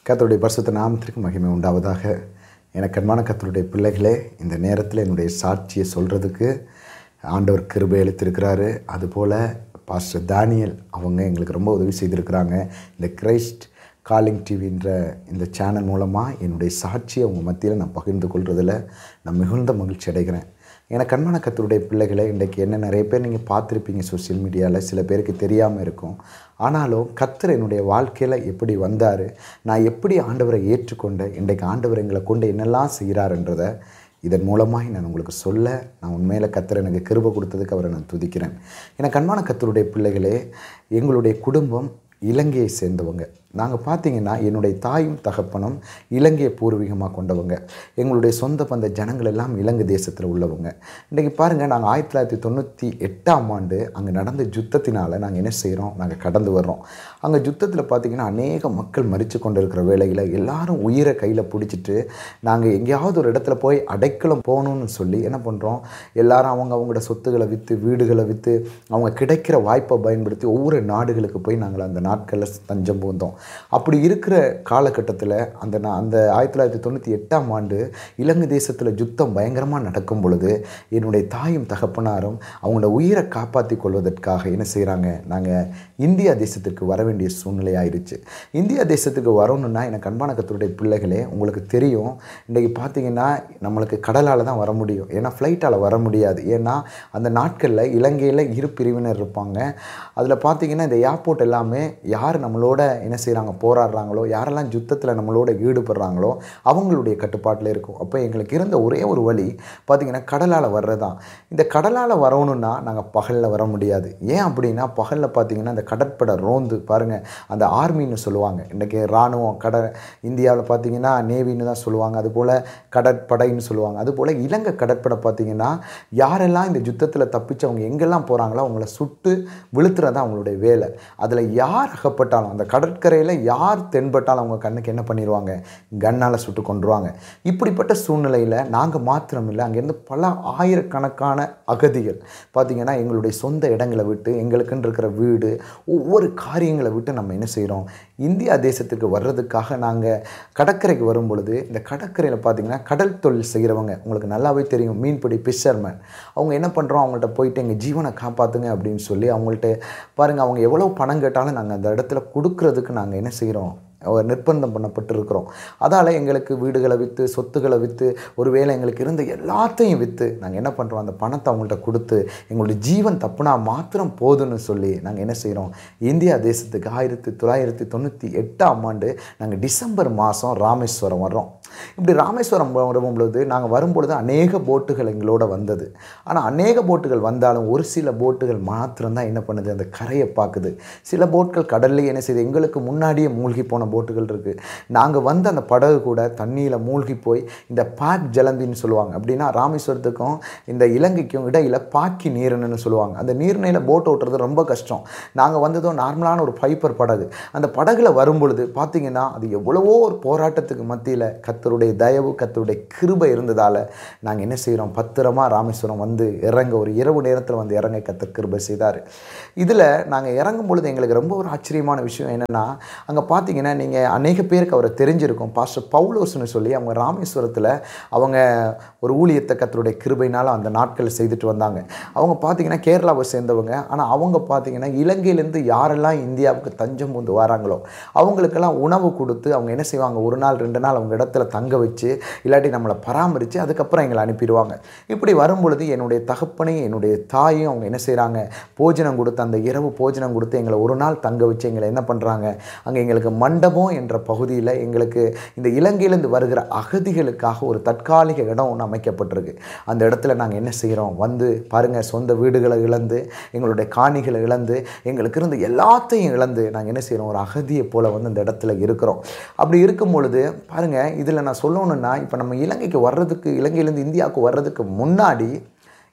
கர்த்தருடைய பரிசுத்த நாமத்திற்கு மகிமை உண்டாவதாக எனக்கு அன்பான கர்த்தருடைய பிள்ளைகளே இந்த நேரத்தில் என்னுடைய சாட்சியை சொல்கிறதுக்கு ஆண்டவர் கிருபை அளித்திருக்கிறாரு அதுபோல் பாஸ்டர் தானியல் அவங்க எங்களுக்கு ரொம்ப உதவி செய்திருக்கிறாங்க இந்த கிரைஸ்ட் காலிங் டிவின்ற இந்த சேனல் மூலமாக என்னுடைய சாட்சியை அவங்க மத்தியில் நான் பகிர்ந்து கொள்றதுல நான் மிகுந்த மகிழ்ச்சி அடைகிறேன் எனக்கு அன்பான கத்தருடைய பிள்ளைகளை இன்றைக்கி என்ன நிறைய பேர் நீங்கள் பார்த்துருப்பீங்க சோஷியல் மீடியாவில் சில பேருக்கு தெரியாமல் இருக்கும் ஆனாலும் கத்தர் என்னுடைய வாழ்க்கையில் எப்படி வந்தார் நான் எப்படி ஆண்டவரை ஏற்றுக்கொண்டேன் இன்றைக்கு ஆண்டவர் எங்களை கொண்டு என்னெல்லாம் செய்கிறாருன்றதை இதன் மூலமாக நான் உங்களுக்கு சொல்ல நான் உண்மையில் கத்தர் எனக்கு கிருபை கொடுத்ததுக்கு அவரை நான் துதிக்கிறேன் எனக்கு அன்பான கத்தருடைய பிள்ளைகளே எங்களுடைய குடும்பம் இலங்கையை சேர்ந்தவங்க நாங்கள் பார்த்தீங்கன்னா என்னுடைய தாயும் தகப்பனும் இலங்கையை பூர்வீகமாக கொண்டவங்க எங்களுடைய சொந்த பந்த ஜனங்கள் எல்லாம் இலங்கை தேசத்தில் உள்ளவங்க இன்றைக்கி பாருங்கள் நாங்கள் ஆயிரத்தி தொள்ளாயிரத்தி தொண்ணூற்றி எட்டாம் ஆண்டு அங்கே நடந்த யுத்தத்தினால் நாங்கள் என்ன செய்கிறோம் நாங்கள் கடந்து வர்றோம் அங்கே யுத்தத்தில் பார்த்திங்கன்னா அநேக மக்கள் மறித்து கொண்டு இருக்கிற வேளையில் எல்லாரும் உயிரை கையில் பிடிச்சிட்டு நாங்கள் எங்கேயாவது ஒரு இடத்துல போய் அடைக்கலம் போகணும்னு சொல்லி என்ன பண்ணுறோம் எல்லாரும் அவங்க அவங்களோட சொத்துக்களை விற்று வீடுகளை விற்று அவங்க கிடைக்கிற வாய்ப்பை பயன்படுத்தி ஒவ்வொரு நாடுகளுக்கு போய் நாங்கள் அந்த நாட்களில் தஞ்சம் புகுந்தோம் அப்படி இருக்கிற காலகட்டத்தில் அந்த நான் அந்த ஆயிரத்தி தொள்ளாயிரத்தி தொண்ணூற்றி எட்டாம் ஆண்டு இலங்கை தேசத்தில் யுத்தம் பயங்கரமாக நடக்கும் பொழுது என்னுடைய தாயும் தகப்பனாரும் அவங்களோட உயிரை காப்பாற்றி கொள்வதற்காக என்ன செய்கிறாங்க நாங்கள் இந்தியா தேசத்துக்கு வர வேண்டிய சூழ்நிலை ஆயிடுச்சு இந்தியா தேசத்துக்கு வரணும்னா எனக்கு அன்பான கத்தருடைய பிள்ளைகளே உங்களுக்கு தெரியும் இன்றைக்கி பார்த்தீங்கன்னா நம்மளுக்கு கடலால் தான் வர முடியும் ஏன்னா ஃப்ளைட்டால் வர முடியாது ஏன்னா அந்த நாட்களில் இலங்கையில் இரு பிரிவினர் இருப்பாங்க அதில் பார்த்தீங்கன்னா இந்த ஏர்போர்ட் எல்லாமே யார் நம்மளோட என்ன செய்கிறாங்க போராடுறாங்களோ யாரெல்லாம் யுத்தத்தில் நம்மளோட ஈடுபடுறாங்களோ அவங்களுடைய கட்டுப்பாட்டில் இருக்கும் அப்போ எங்களுக்கு இருந்த ஒரே ஒரு வழி பார்த்திங்கன்னா கடலால் வர்றது தான் இந்த கடலால் வரணும்னா நாங்கள் பகலில் வர முடியாது ஏன் அப்படின்னா பகலில் பார்த்திங்கன்னா இந்த கடற்படை ரோந்து பாருங்கள் அந்த ஆர்மின்னு சொல்லுவாங்க இன்றைக்கி இராணுவம் கட இந்தியாவில் பார்த்திங்கன்னா நேவின்னு தான் சொல்லுவாங்க அதுபோல் கடற்படைன்னு சொல்லுவாங்க அதுபோல் இலங்கை கடற்படை பார்த்திங்கன்னா யாரெல்லாம் இந்த யுத்தத்தில் தப்பிச்சு அவங்க எங்கெல்லாம் போகிறாங்களோ அவங்கள சுட்டு விழுத்துறது அவங்களுடைய வேலை அதில் யார் அகப்பட்டாலும் அந்த கடற்கரையில் யார் தென்பட்டாலும் அவங்க கண்ணுக்கு என்ன பண்ணிடுவாங்க கண்ணால் சுட்டு கொண்டுருவாங்க இப்படிப்பட்ட சூழ்நிலையில் நாங்கள் மாத்திரம் இல்லை அங்கேருந்து பல ஆயிரக்கணக்கான அகதிகள் பார்த்திங்கன்னா எங்களுடைய சொந்த இடங்களை விட்டு எங்களுக்குன்னு இருக்கிற வீடு ஒவ்வொரு காரியங்களை விட்டு நம்ம என்ன செய்கிறோம் இந்தியா தேசத்துக்கு வர்றதுக்காக நாங்கள் கடற்கரைக்கு வரும் பொழுது இந்த கடற்கரையில் பார்த்திங்கன்னா கடல் தொழில் செய்கிறவங்க உங்களுக்கு நல்லாவே தெரியும் மீன்பிடி ஃபிஷர்மேன் அவங்க என்ன பண்ணுறோம் அவங்கள்ட்ட போயிட்டு எங்கள் ஜீவனை காப்பாற்றுங்க அப்படின்னு சொல்லி அவங்கள்ட்ட பாருங்கள் அவங்க எவ்வளோ பணம் கேட்டாலும் நாங்கள் அந்த இடத்துல கொடுக்குறதுக்கு நாங்கள் என்ன செய்கிறோம் நிர்பந்தம் பண்ணப்பட்டிருக்கிறோம் அதால் எங்களுக்கு வீடுகளை விற்று சொத்துக்களை விற்று ஒருவேளை எங்களுக்கு இருந்த எல்லாத்தையும் விற்று நாங்கள் என்ன பண்ணுறோம் அந்த பணத்தை அவங்கள்ட்ட கொடுத்து எங்களுடைய ஜீவன் தப்புனா மாத்திரம் போதுன்னு சொல்லி நாங்கள் என்ன செய்கிறோம் இந்தியா தேசத்துக்கு ஆயிரத்தி தொள்ளாயிரத்தி தொண்ணூற்றி எட்டாம் ஆண்டு நாங்கள் டிசம்பர் மாதம் ராமேஸ்வரம் வர்றோம் இப்படி ராமேஸ்வரம் வரும் பொழுது நாங்கள் வரும்பொழுது அநேக போட்டுகள் எங்களோட வந்தது ஆனால் அநேக போட்டுகள் வந்தாலும் ஒரு சில போட்டுகள் மாத்திரம்தான் என்ன பண்ணுது அந்த கரையை பார்க்குது சில போட்கள் கடல்லையே என்ன செய்யுது எங்களுக்கு முன்னாடியே மூழ்கி போன போட்டுகள் இருக்குது நாங்கள் வந்து அந்த படகு கூட தண்ணியில் மூழ்கி போய் இந்த பாக் ஜலந்தின்னு சொல்லுவாங்க அப்படின்னா ராமேஸ்வரத்துக்கும் இந்த இலங்கைக்கும் இடையில் பாக்கி நீர்னு சொல்லுவாங்க அந்த நீர்நிலையில் போட் ஓட்டுறது ரொம்ப கஷ்டம் நாங்கள் வந்ததும் நார்மலான ஒரு பைப்பர் படகு அந்த படகுல வரும்பொழுது பார்த்தீங்கன்னா அது எவ்வளவோ ஒரு போராட்டத்துக்கு மத்தியில் கத்தருடைய தயவு கத்தருடைய கிருபை இருந்ததால் நாங்கள் என்ன செய்கிறோம் பத்திரமா ராமேஸ்வரம் வந்து இறங்க ஒரு இரவு நேரத்தில் வந்து இறங்க கத்தர் கிருபை செய்தார் இதில் நாங்கள் இறங்கும் பொழுது எங்களுக்கு ரொம்ப ஒரு ஆச்சரியமான விஷயம் என்னென்னா அங்கே பார்த்தீங்கன்னா நீங்கள் அநேக பேருக்கு அவரை தெரிஞ்சிருக்கும் பாஸ்டர் பவுலோஸ்னு சொல்லி அவங்க ராமேஸ்வரத்தில் அவங்க ஒரு ஊழியத்தை கத்தருடைய கிருபைனால அந்த நாட்களில் செய்துட்டு வந்தாங்க அவங்க பார்த்தீங்கன்னா கேரளாவை சேர்ந்தவங்க ஆனால் அவங்க பார்த்தீங்கன்னா இலங்கையிலேருந்து யாரெல்லாம் இந்தியாவுக்கு தஞ்சம் வந்து வராங்களோ அவங்களுக்கெல்லாம் உணவு கொடுத்து அவங்க என்ன செய்வாங்க ஒரு நாள் ரெண்டு நாள் அவங்க இடத்துல தங்க வச்சு இல்லாட்டி நம்மளை பராமரித்து அதுக்கப்புறம் எங்களை அனுப்பிடுவாங்க இப்படி வரும்பொழுது என்னுடைய தகப்பனையும் என்னுடைய தாயும் அவங்க என்ன செய்கிறாங்க போஜனம் கொடுத்து அந்த இரவு போஜனம் கொடுத்து எங்களை ஒரு நாள் தங்க வச்சு எங்களை என்ன பண்ணுறாங்க அங்கே எங்களுக்கு மண்டபம் என்ற பகுதியில் எங்களுக்கு இந்த இலங்கையிலேருந்து வருகிற அகதிகளுக்காக ஒரு தற்காலிக இடம் ஒன்று அமைக்கப்பட்டிருக்கு அந்த இடத்துல நாங்கள் என்ன செய்கிறோம் வந்து பாருங்கள் சொந்த வீடுகளை இழந்து எங்களுடைய காணிகளை இழந்து எங்களுக்கு இருந்த எல்லாத்தையும் இழந்து நாங்கள் என்ன செய்கிறோம் ஒரு அகதியை போல் வந்து அந்த இடத்துல இருக்கிறோம் அப்படி இருக்கும் பொழுது பாருங்கள் இதில் நான் சொல்லணுன்னா இப்போ நம்ம இலங்கைக்கு வர்றதுக்கு இலங்கையிலேருந்து இந்தியாவுக்கு வர்றதுக்கு முன்னாடி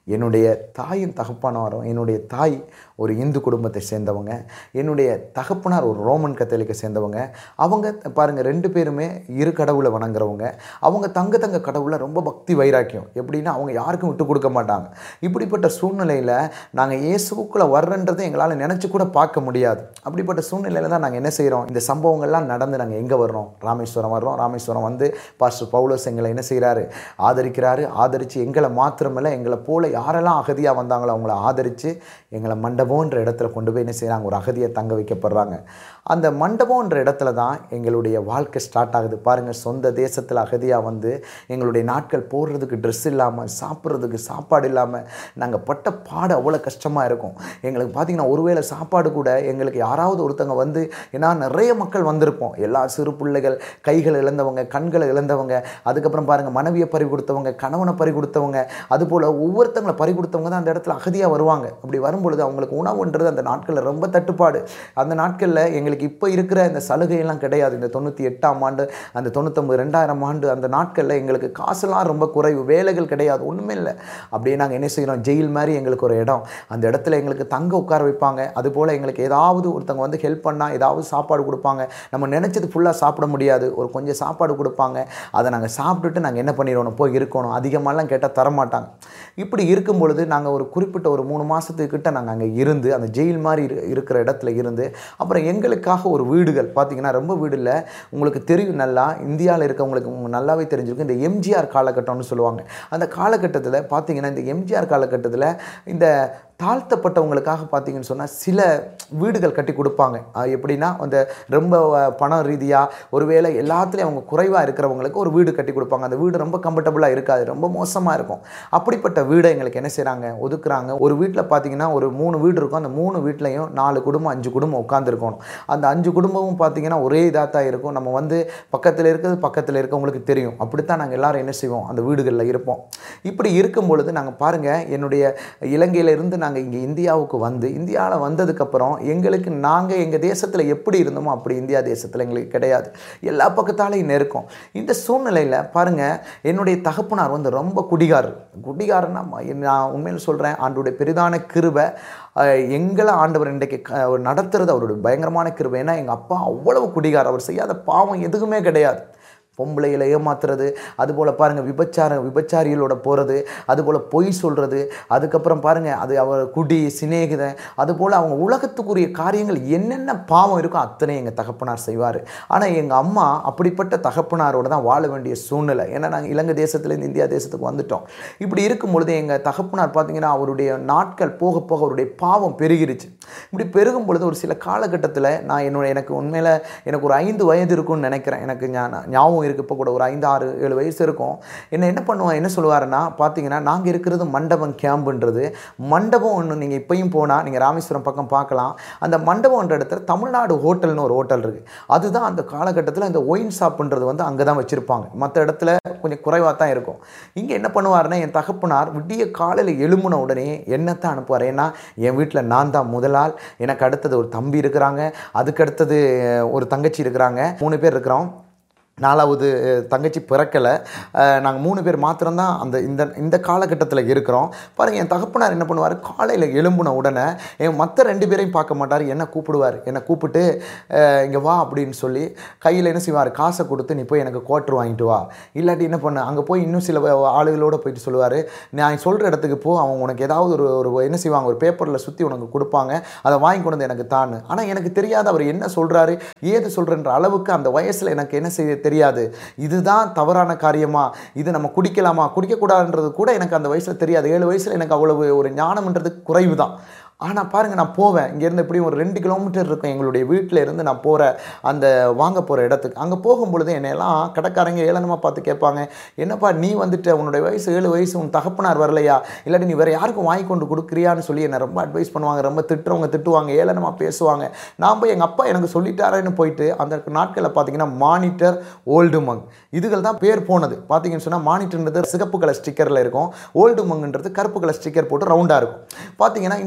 என்னுடைய தாயின் தகப்பனாரும் என்னுடைய தாய் ஒரு இந்து குடும்பத்தை சேர்ந்தவங்க என்னுடைய தகப்பனார் ஒரு ரோமன் கத்தோலிக்கை சேர்ந்தவங்க அவங்க பாருங்கள் ரெண்டு பேருமே இரு கடவுளை வணங்குறவங்க அவங்க தங்க தங்க கடவுளை ரொம்ப பக்தி வைராக்கியம் எப்படின்னா அவங்க யாருக்கும் விட்டு கொடுக்க மாட்டாங்க இப்படிப்பட்ட சூழ்நிலையில் நாங்கள் இயேசுக்குள்ளே வர்றன்றதை எங்களால் நினச்சி கூட பார்க்க முடியாது அப்படிப்பட்ட சூழ்நிலையில் தான் நாங்கள் என்ன செய்கிறோம் இந்த சம்பவங்கள்லாம் நடந்து நாங்கள் எங்கே வர்றோம் ராமேஸ்வரம் வர்றோம் ராமேஸ்வரம் வந்து பாஸ்டர் பவுலஸ் எங்களை என்ன செய்கிறாரு ஆதரிக்கிறாரு ஆதரித்து எங்களை மாத்திரமில்ல எங்களை போல யாரெல்லாம் அகதியாக வந்தாங்களோ அவங்கள ஆதரித்து எங்களை மண்டபம்ன்ற இடத்துல கொண்டு போய் என்ன செய்கிறாங்க ஒரு அகதியை தங்க வைக்கப்படுறாங்க அந்த மண்டபம்ன்ற இடத்துல தான் எங்களுடைய வாழ்க்கை ஸ்டார்ட் ஆகுது பாருங்கள் சொந்த தேசத்தில் அகதியாக வந்து எங்களுடைய நாட்கள் போடுறதுக்கு ட்ரெஸ் இல்லாமல் சாப்பிட்றதுக்கு சாப்பாடு இல்லாமல் நாங்கள் பட்ட பாடு அவ்வளோ கஷ்டமாக இருக்கும் எங்களுக்கு பார்த்திங்கன்னா ஒருவேளை சாப்பாடு கூட எங்களுக்கு யாராவது ஒருத்தங்க வந்து ஏன்னா நிறைய மக்கள் வந்திருப்போம் எல்லா சிறு பிள்ளைகள் கைகளை இழந்தவங்க கண்களை இழந்தவங்க அதுக்கப்புறம் பாருங்கள் மனைவியை பறி கொடுத்தவங்க கணவனை பறி கொடுத்தவங்க அதுபோல் ஒவ்வொருத்தங்களை பறி கொடுத்தவங்க தான் அந்த இடத்துல அகதியாக வருவாங்க அப்படி வரும்பொழுது அவங்களுக்கு உணவுன்றது அந்த நாட்களில் ரொம்ப தட்டுப்பாடு அந்த நாட்களில் எங்களுக்கு இப்போ இருக்கிற இந்த சலுகையெல்லாம் கிடையாது இந்த தொண்ணூற்றி எட்டாம் ஆண்டு அந்த தொண்ணூத்தொம்பது ரெண்டாயிரம் ஆண்டு அந்த நாட்களில் எங்களுக்கு காசுலாம் ரொம்ப குறைவு வேலைகள் கிடையாது ஒன்றுமே இல்லை அப்படியே நாங்கள் என்ன செய்கிறோம் ஜெயில் மாதிரி எங்களுக்கு ஒரு இடம் அந்த இடத்துல எங்களுக்கு தங்க உட்கார வைப்பாங்க அதுபோல் எங்களுக்கு ஏதாவது ஒருத்தவங்க வந்து ஹெல்ப் பண்ணால் ஏதாவது சாப்பாடு கொடுப்பாங்க நம்ம நினச்சது ஃபுல்லாக சாப்பிட முடியாது ஒரு கொஞ்சம் சாப்பாடு கொடுப்பாங்க அதை நாங்கள் சாப்பிட்டுட்டு நாங்கள் என்ன பண்ணிடணும் போய் இருக்கணும் அதிகமாகலாம் கேட்டால் தரமாட்டாங்க இப்படி இருக்கும் பொழுது நாங்கள் ஒரு குறிப்பிட்ட ஒரு மூணு மாதத்துக்கிட்ட நாங்கள் அங்கே இருந்து அந்த ஜெயில் மாதிரி இரு இருக்கிற இடத்துல இருந்து அப்புறம் எங்களுக்காக ஒரு வீடுகள் பார்த்தீங்கன்னா ரொம்ப வீடு இல்லை உங்களுக்கு தெரியும் நல்லா இந்தியாவில் இருக்கவங்களுக்கு உங்களுக்கு நல்லாவே தெரிஞ்சிருக்கும் இந்த எம்ஜிஆர் காலகட்டம்னு சொல்லுவாங்க அந்த காலகட்டத்தில் பார்த்தீங்கன்னா இந்த எம்ஜிஆர் காலகட்டத்தில் இந்த தாழ்த்தப்பட்டவங்களுக்காக பார்த்தீங்கன்னு சொன்னால் சில வீடுகள் கட்டி கொடுப்பாங்க அது எப்படின்னா அந்த ரொம்ப அஹ், பணம் ரீதியாக ஒருவேளை எல்லாத்துலேயும் அவங்க குறைவாக இருக்கிறவங்களுக்கு ஒரு வீடு கட்டி கொடுப்பாங்க அந்த வீடு ரொம்ப கம்ஃபர்டபுளாக இருக்காது ரொம்ப மோசமாக இருக்கும் அப்படிப்பட்ட வீடை எங்களுக்கு என்ன செய்கிறாங்க ஒதுக்குறாங்க ஒரு வீட்டில் பார்த்தீங்கன்னா ஒரு மூணு வீடு இருக்கும் அந்த மூணு வீட்லையும் நாலு குடும்பம் அஞ்சு குடும்பம் உட்காந்துருக்கணும் அந்த அஞ்சு குடும்பமும் பார்த்தீங்கன்னா ஒரே இதாக தான் இருக்கும் நம்ம வந்து பக்கத்தில் இருக்கிறது பக்கத்தில் இருக்கவங்களுக்கு தெரியும் அப்படித்தான் நாங்கள் எல்லாரும் என்ன செய்வோம் அந்த வீடுகளில் இருப்போம் இப்படி இருக்கும் பொழுது நாங்கள் பாருங்கள் என்னுடைய இலங்கையிலிருந்து நாங்கள் இங்கே இந்தியாவுக்கு வந்து இந்தியாவில் வந்ததுக்கப்புறம் எங்களுக்கு நாங்கள் எங்கள் தேசத்தில் எப்படி இருந்தோமோ அப்படி இந்தியா தேசத்தில் எங்களுக்கு கிடையாது எல்லா பக்கத்தாலையும் நெருக்கம் இந்த சூழ்நிலையில் பாருங்கள் என்னுடைய தகப்பனார் வந்து ரொம்ப குடிகாரர் குடிகாரன்னா ம- நான் உண்மையில் சொல்கிறேன் ஆண்டுடைய பெரிதான கிருபை அஹ், எங்களை ஆண்டவர் இன்றைக்கு க- நடத்துறது அவருடைய பயங்கரமான கிருபை ஏன்னா எங்கள் அப்பா அவ்வளவு குடிகார் அவர் செய்யாத பாவம் எதுவுமே கிடையாது பொம்பளைகளை ஏமாத்துறது அதுபோல் பாருங்கள் விபச்சாரம் விபச்சாரிகளோட போகிறது அதுபோல் பொய் சொல்கிறது அதுக்கப்புறம் பாருங்கள் அது அவர் குடி சிநேகிதன் அதுபோல் அவங்க உலகத்துக்குரிய காரியங்கள் என்னென்ன பாவம் இருக்கோ அத்தனை எங்கள் தகப்பனார் செய்வார் ஆனால் எங்கள் அம்மா அப்படிப்பட்ட தகப்பனாரோட தான் வாழ வேண்டிய சூழ்நிலை ஏன்னா நாங்கள் இலங்கை தேசத்துலேருந்து இந்தியா தேசத்துக்கு வந்துட்டோம் இப்படி இருக்கும் பொழுது எங்கள் தகப்பனார் பார்த்தீங்கன்னா அவருடைய நாட்கள் போக போக அவருடைய பாவம் பெருகிருச்சு இப்படி பெருகும் பொழுது ஒரு சில காலகட்டத்தில் நான் என்னோட எனக்கு உண்மையில் எனக்கு ஒரு ஐந்து வயது இருக்கும்னு நினைக்கிறேன் எனக்கு ஞா- ஞாபகம் இருக்குது இப்போ கூட ஒரு ஐந்து ஆறு ஏழு வயசு இருக்கும் என்ன என்ன பண்ணுவோம் என்ன சொல்லுவாருன்னா பார்த்தீங்கன்னா நாங்கள் இருக்கிறது மண்டபம் கேம்புன்றது மண்டபம் ஒன்று நீங்கள் இப்பயும் போனால் நீங்கள் ராமேஸ்வரம் பக்கம் பார்க்கலாம் அந்த மண்டபம்ன்ற இடத்துல தமிழ்நாடு ஹோட்டல்னு ஒரு ஹோட்டல் இருக்குது அதுதான் அந்த காலகட்டத்தில் இந்த ஒயின் ஷாப்புன்றது வந்து அங்கே தான் வச்சுருப்பாங்க மற்ற இடத்துல கொஞ்சம் குறைவாக தான் இருக்கும் இங்கே என்ன பண்ணுவாருன்னா என் தகப்பனார் விடிய காலையில் எழும்புன உடனே என்னத்தான் அனுப்புவார் ஏன்னா என் வீட்டில் நான் தான் முதலாள் எனக்கு அடுத்தது ஒரு தம்பி இருக்கிறாங்க அதுக்கு அடுத்தது அஹ், ஒரு தங்கச்சி இருக்கிறாங்க மூணு பேர் இருக்கிறோம் நாலாவது அஹ், தங்கச்சி பிறக்கலை நாங்கள் மூணு பேர் மாத்திரம்தான் அந்த இந்த இந்த காலகட்டத்தில் இருக்கிறோம் பாருங்கள் என் தகப்பனார் என்ன பண்ணுவார் காலையில் எழும்புன உடனே என் மற்ற ரெண்டு பேரையும் பார்க்க மாட்டார் என்னை கூப்பிடுவார் என்னை கூப்பிட்டு இங்கே வா அப்படின்னு சொல்லி கையில் என்ன செய்வார் காசை கொடுத்து நீ போய் எனக்கு குவார்ட்ரு வாங்கிட்டு வா இல்லாட்டி என்ன பண்ண அங்கே போய் இன்னும் சில வ- ஆளுகளோட போயிட்டு சொல்லுவார் நான் சொல்கிற இடத்துக்கு போ அவங்க உனக்கு ஏதாவது ஒரு ஒரு என்ன செய்வாங்க ஒரு பேப்பரில் சுற்றி உனக்கு கொடுப்பாங்க அதை வாங்கி கொண்டு வந்து எனக்கு தான்னு ஆனால் எனக்கு தெரியாது அவர் என்ன சொல்கிறாரு ஏது சொல்கிறன்ற அளவுக்கு அந்த வயசில் எனக்கு என்ன செய்ய தெரியாது இதுதான் தவறான காரியமா இது நம்ம குடிக்கலாமா குடிக்கக்கூடாதுன்றது கூட எனக்கு அந்த வயசில் தெரியாது ஏழு வயசில் எனக்கு அவ்வளவு ஒரு ஞானம்ன்றது குறைவு தான் ஆனால் பாருங்கள் நான் போவேன் இங்கேருந்து எப்படியும் ஒரு ரெண்டு கிலோமீட்டர் இருக்கும் எங்களுடைய வீட்டில் இருந்து நான் போகிற அந்த வாங்க போகிற இடத்துக்கு அங்கே போகும்பொழுது என்னையெல்லாம் கடைக்காரங்க ஏளனமாக பார்த்து கேட்பாங்க என்னப்பா நீ வந்துட்டு உன்னுடைய வயசு ஏழு வயசு உன் தகப்பனார் வரலையா இல்லாட்டி நீ வேறு யாருக்கும் வாங்கி கொண்டு கொடுக்குறியான்னு சொல்லி என்னை ரொம்ப அட்வைஸ் பண்ணுவாங்க ரொம்ப திட்டுறவங்க திட்டுவாங்க ஏளனமாக பேசுவாங்க நான் போய் எங்கள் அப்பா எனக்கு சொல்லிட்டாரேன்னு போயிட்டு அந்த நாட்களில் பார்த்தீங்கன்னா மானிட்டர் ஓல்டு மங் இதுகள் தான் பேர் போனது பார்த்தீங்கன்னு சொன்னால் மானிட்டர்ன்றது சிகப்பு கலர் ஸ்டிக்கரில் இருக்கும் ஓல்டு மங்குன்றது கருப்பு கலர் ஸ்டிக்கர் போட்டு ரவுண்டாக இருக்கும் பார்த்தீங்கன்னா இந்த ரெண்டு இதை